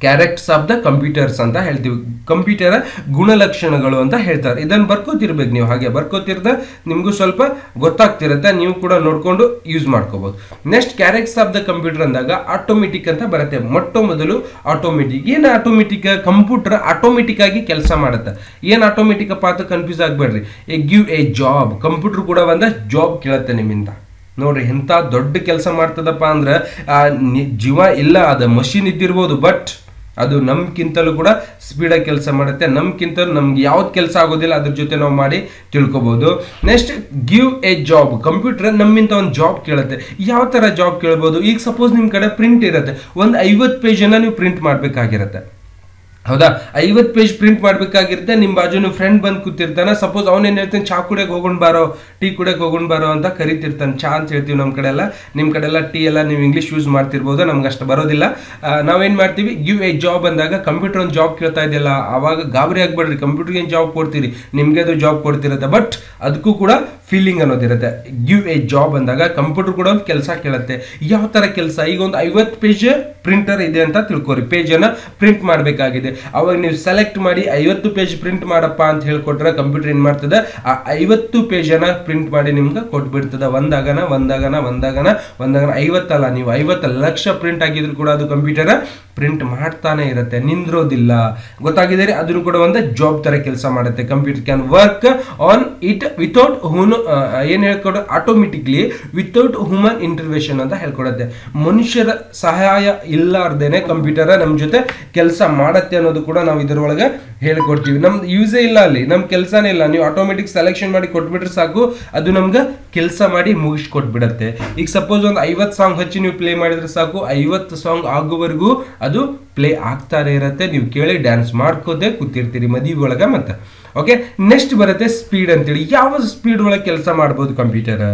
ಕ್ಯಾರೆಕ್ಟರ್ಸ್ ಆಫ್ ದ ಕಂಪ್ಯೂಟರ್ಸ್ ಅಂತ ಹೇಳ್ತೀವಿ ಕಂಪ್ಯೂಟರ್ ಗುಣಲಕ್ಷಣಗಳು ಅಂತ ಹೇಳ್ತಾರೆ ಇದನ್ನು ಬರ್ಕೋತಿರ್ಬೇಕು ನೀವು ಹಾಗೆ ಬರ್ಕೋತಿರ್ದ ನಿಮಗೂ ಸ್ವಲ್ಪ ಗೊತ್ತಾಗ್ತಿರುತ್ತೆ ನೀವು ಕೂಡ ನೋಡ್ಕೊಂಡು ಯೂಸ್ ಮಾಡ್ಕೋಬಹುದು next characters of the computer ಅಂದಾಗ ಆಟೋಮೆಟಿಕ್ ಅಂತ ಬರುತ್ತೆ ಮೊಟ್ಟ ಮೊದಲು ಆಟೋಮೆಟಿಕ್ ಏನು ಆಟೋಮೆಟಿಕ್ ಕಂಪ್ಯೂಟರ್ ಆಟೋಮೆಟಿಕ್ ಆಗಿ ಕೆಲಸ ಮಾಡುತ್ತೆ ಏನು ಆಟೋಮೆಟಿಕ್ ಅಪ್ಪ ಅಂತ ಕನ್ಫ್ಯೂಸ್ ಆಗಬೇಡ್ರಿ a give a job computer ಕೂಡ ಒಂದ ಜಾಬ್ ಕೇಳುತ್ತೆ ನಿಮ್ಮಿಂದ ನೋಡ್ರಿ ಎಂಥ ದೊಡ್ಡ ಕೆಲಸ ಮಾಡ್ತದಪ್ಪ ಅಂದ್ರೆ ಆ ನಿ- ಜೀವ ಇಲ್ಲ ಅದ ಮಷಿನ್ ಇದ್ದಿರ್ಬೋದು ಬಟ್ ಅದು ನಮ್ಗಿಂತಲೂ ಕೂಡ ಸ್ಪೀಡಾಗಿ ಕೆಲಸ ಮಾಡುತ್ತೆ ನಮ್ಗಿಂತ ನಮ್ಗೆ ಯಾವ್ದು ಕೆಲಸ ಆಗೋದಿಲ್ಲ ಅದ್ರ ಜೊತೆ ನಾವು ಮಾಡಿ ತಿಳ್ಕೊಬೋದು next give a job computer ನಮ್ಮಿಂದ ಒಂದು ಜಾಬ್ ಕೇಳುತ್ತೆ ಯಾವ ಥರ ಜಾಬ್ ಕೇಳ್ಬೋದು ಈಗ ಸಪೋಸ್ ನಿಮ್ಮ ಕಡೆ ಪ್ರಿಂಟ್ ಇರುತ್ತೆ ಒಂದು ಐವತ್ತು ಪೇಜನ್ನು ನೀವು ಪ್ರಿಂಟ್ ಮಾಡಬೇಕಾಗಿರುತ್ತೆ ಹೌದಾ ಐವತ್ತು ಪೇಜ್ ಪ್ರಿಂಟ್ ಮಾಡ್ಬೇಕಾಗಿರುತ್ತೆ ನಿಮ್ಮ ಬಾಜು ನೀವು ಫ್ರೆಂಡ್ ಬಂದು ಕೂತಿರ್ತಾನೆ ಸಪೋಸ್ ಅವನೇನು ಹೇಳ್ತಾನೆ ಚಾ ಕುಡಿಯೋಕೆ ಹೋಗೋಣ ಬಾರೋ ಟೀ ಕುಡಿಯೋಕೆ ಹೋಗೋಣ ಬಾರೋ ಅಂತ ಕರಿತಿರ್ತಾನೆ ಚಾ ಅಂತ ಹೇಳ್ತೀವಿ ನಮ್ಮ ಕಡೆ ಎಲ್ಲ ನಿಮ್ಮ ಕಡೆ ಎಲ್ಲ ಟೀ ಎಲ್ಲ ನೀವು ಇಂಗ್ಲೀಷ್ ಯೂಸ್ ಮಾಡ್ತಿರ್ಬೋದು ನಮ್ಗೆ ಅಷ್ಟು ಬರೋದಿಲ್ಲ ಆ, ನಾವೇನ್ ಮಾಡ್ತೀವಿ ಗಿವ್ ಎ ಜಾಬ್ ಅಂದಾಗ ಕಂಪ್ಯೂಟರ್ ಒಂದು ಜಾಬ್ ಕೇಳ್ತಾ ಇದೆಯಲ್ಲ ಅವಾಗ ಗಾಬರಿ ಆಗ್ಬೇಡ್ರಿ ಕಂಪ್ಯೂಟರ್ಗೆ ಏನು ಜಾಬ್ ಕೊಡ್ತೀರಿ ನಿಮಗೆ ಅದು ಜಾಬ್ ಕೊಡ್ತಿರುತ್ತೆ ಬಟ್ ಅದಕ್ಕೂ ಕೂಡ ಫೀಲಿಂಗ್ ಅನ್ನೋದಿರುತ್ತೆ ಗಿವ್ ಎ ಜಾಬ್ ಅಂದಾಗ ಕಂಪ್ಯೂಟರ್ ಕೂಡ ಒಂದು ಕೆಲಸ ಕೇಳುತ್ತೆ ಯಾವ ಥರ ಕೆಲಸ ಈಗ ಒಂದು ಐವತ್ತು ಪೇಜ್ ಪ್ರಿಂಟರ್ ಇದೆ ಅಂತ ತಿಳ್ಕೊರಿ ಪೇಜನ್ನು ಪ್ರಿಂಟ್ ಮಾಡಬೇಕಾಗಿದೆ ಅವಾಗ ನೀವು ಸೆಲೆಕ್ಟ್ ಮಾಡಿ ಐವತ್ತು ಪೇಜ್ ಪ್ರಿಂಟ್ ಮಾಡಪ್ಪ ಅಂತ ಹೇಳ್ಕೊಟ್ರೆ ಕಂಪ್ಯೂಟರ್ ಏನು ಮಾಡ್ತದೆ ಆ ಐವತ್ತು ಪೇಜನ್ನು ಪ್ರಿಂಟ್ ಮಾಡಿ ನಿಮ್ಗೆ ಕೊಟ್ಬಿಡ್ತದೆ ಒಂದಾಗನ ಒಂದಾಗನ ಒಂದಾಗನ ಒಂದಾಗನ ಐವತ್ತಲ್ಲ ನೀವು ಐವತ್ತು ಲಕ್ಷ ಪ್ರಿಂಟ್ ಆಗಿದ್ರು ಕೂಡ ಅದು ಕಂಪ್ಯೂಟರ್ ಪ್ರಿಂಟ್ ಮಾಡ್ತಾನೆ ಇರುತ್ತೆ ನಿಂದ್ರೋದಿಲ್ಲ ಗೊತ್ತಾಗಿದೆ ರೀ ಅದನ್ನು ಕೂಡ ಒಂದು ಜಾಬ್ ತರ ಕೆಲಸ ಮಾಡುತ್ತೆ computer can work on it without ಹೂನು ಏನು ಹೇಳ್ಕೊಡ ಆಟೋಮೆಟಿಕ್ಲಿ ವಿತೌಟ್ ಹ್ಯೂಮನ್ ಇಂಟರ್ವೆಷನ್ ಅಂತ ಹೇಳ್ಕೊಡುತ್ತೆ ಮನುಷ್ಯರ ಸಹಾಯ ಇಲ್ಲಾರ್ದೇನೆ ಕಂಪ್ಯೂಟರ್ ನಮ್ಮ ಜೊತೆ ಕೆಲಸ ಮಾಡತ್ತೆ ಅನ್ನೋದು ಕೂಡ ನಾವು ಇದರೊಳಗೆ ಹೇಳ್ಕೊಡ್ತೀವಿ ನಮ್ದು ಯೂಸೇ ಇಲ್ಲ ಅಲ್ಲಿ ನಮ್ಮ ಕೆಲಸನೇ ಇಲ್ಲ ನೀವು ಆಟೋಮೆಟಿಕ್ ಸೆಲೆಕ್ಷನ್ ಮಾಡಿ ಕೊಟ್ಬಿಟ್ರೆ ಸಾಕು ಅದು ನಮ್ಗೆ ಕೆಲಸ ಮಾಡಿ ಮುಗಿಸ್ಕೊಟ್ಬಿಡತ್ತೆ ಈಗ ಸಪೋಸ್ ಒಂದು ಐವತ್ತು ಸಾಂಗ್ ಹಚ್ಚಿ ನೀವು ಪ್ಲೇ ಮಾಡಿದ್ರೆ ಸಾಕು ಐವತ್ತು ಸಾಂಗ್ ಆಗುವವರೆಗೂ ಅದು ಪ್ಲೇ ಆಗ್ತಾನೆ ಇರುತ್ತೆ ನೀವು ಕೇಳಿ ಡ್ಯಾನ್ಸ್ ಮಾಡ್ಕೋತೆ ಕೂತಿರ್ತೀರಿ ಮದುವೆ ಒಳಗೆ ಮತ್ತೆ ಓಕೆ ನೆಕ್ಸ್ಟ್ ಬರುತ್ತೆ ಸ್ಪೀಡ್ ಅಂತೇಳಿ ಯಾವ ಸ್ಪೀಡ್ ಒಳಗೆ ಕೆಲಸ ಮಾಡ್ಬೋದು ಕಂಪ್ಯೂಟರ್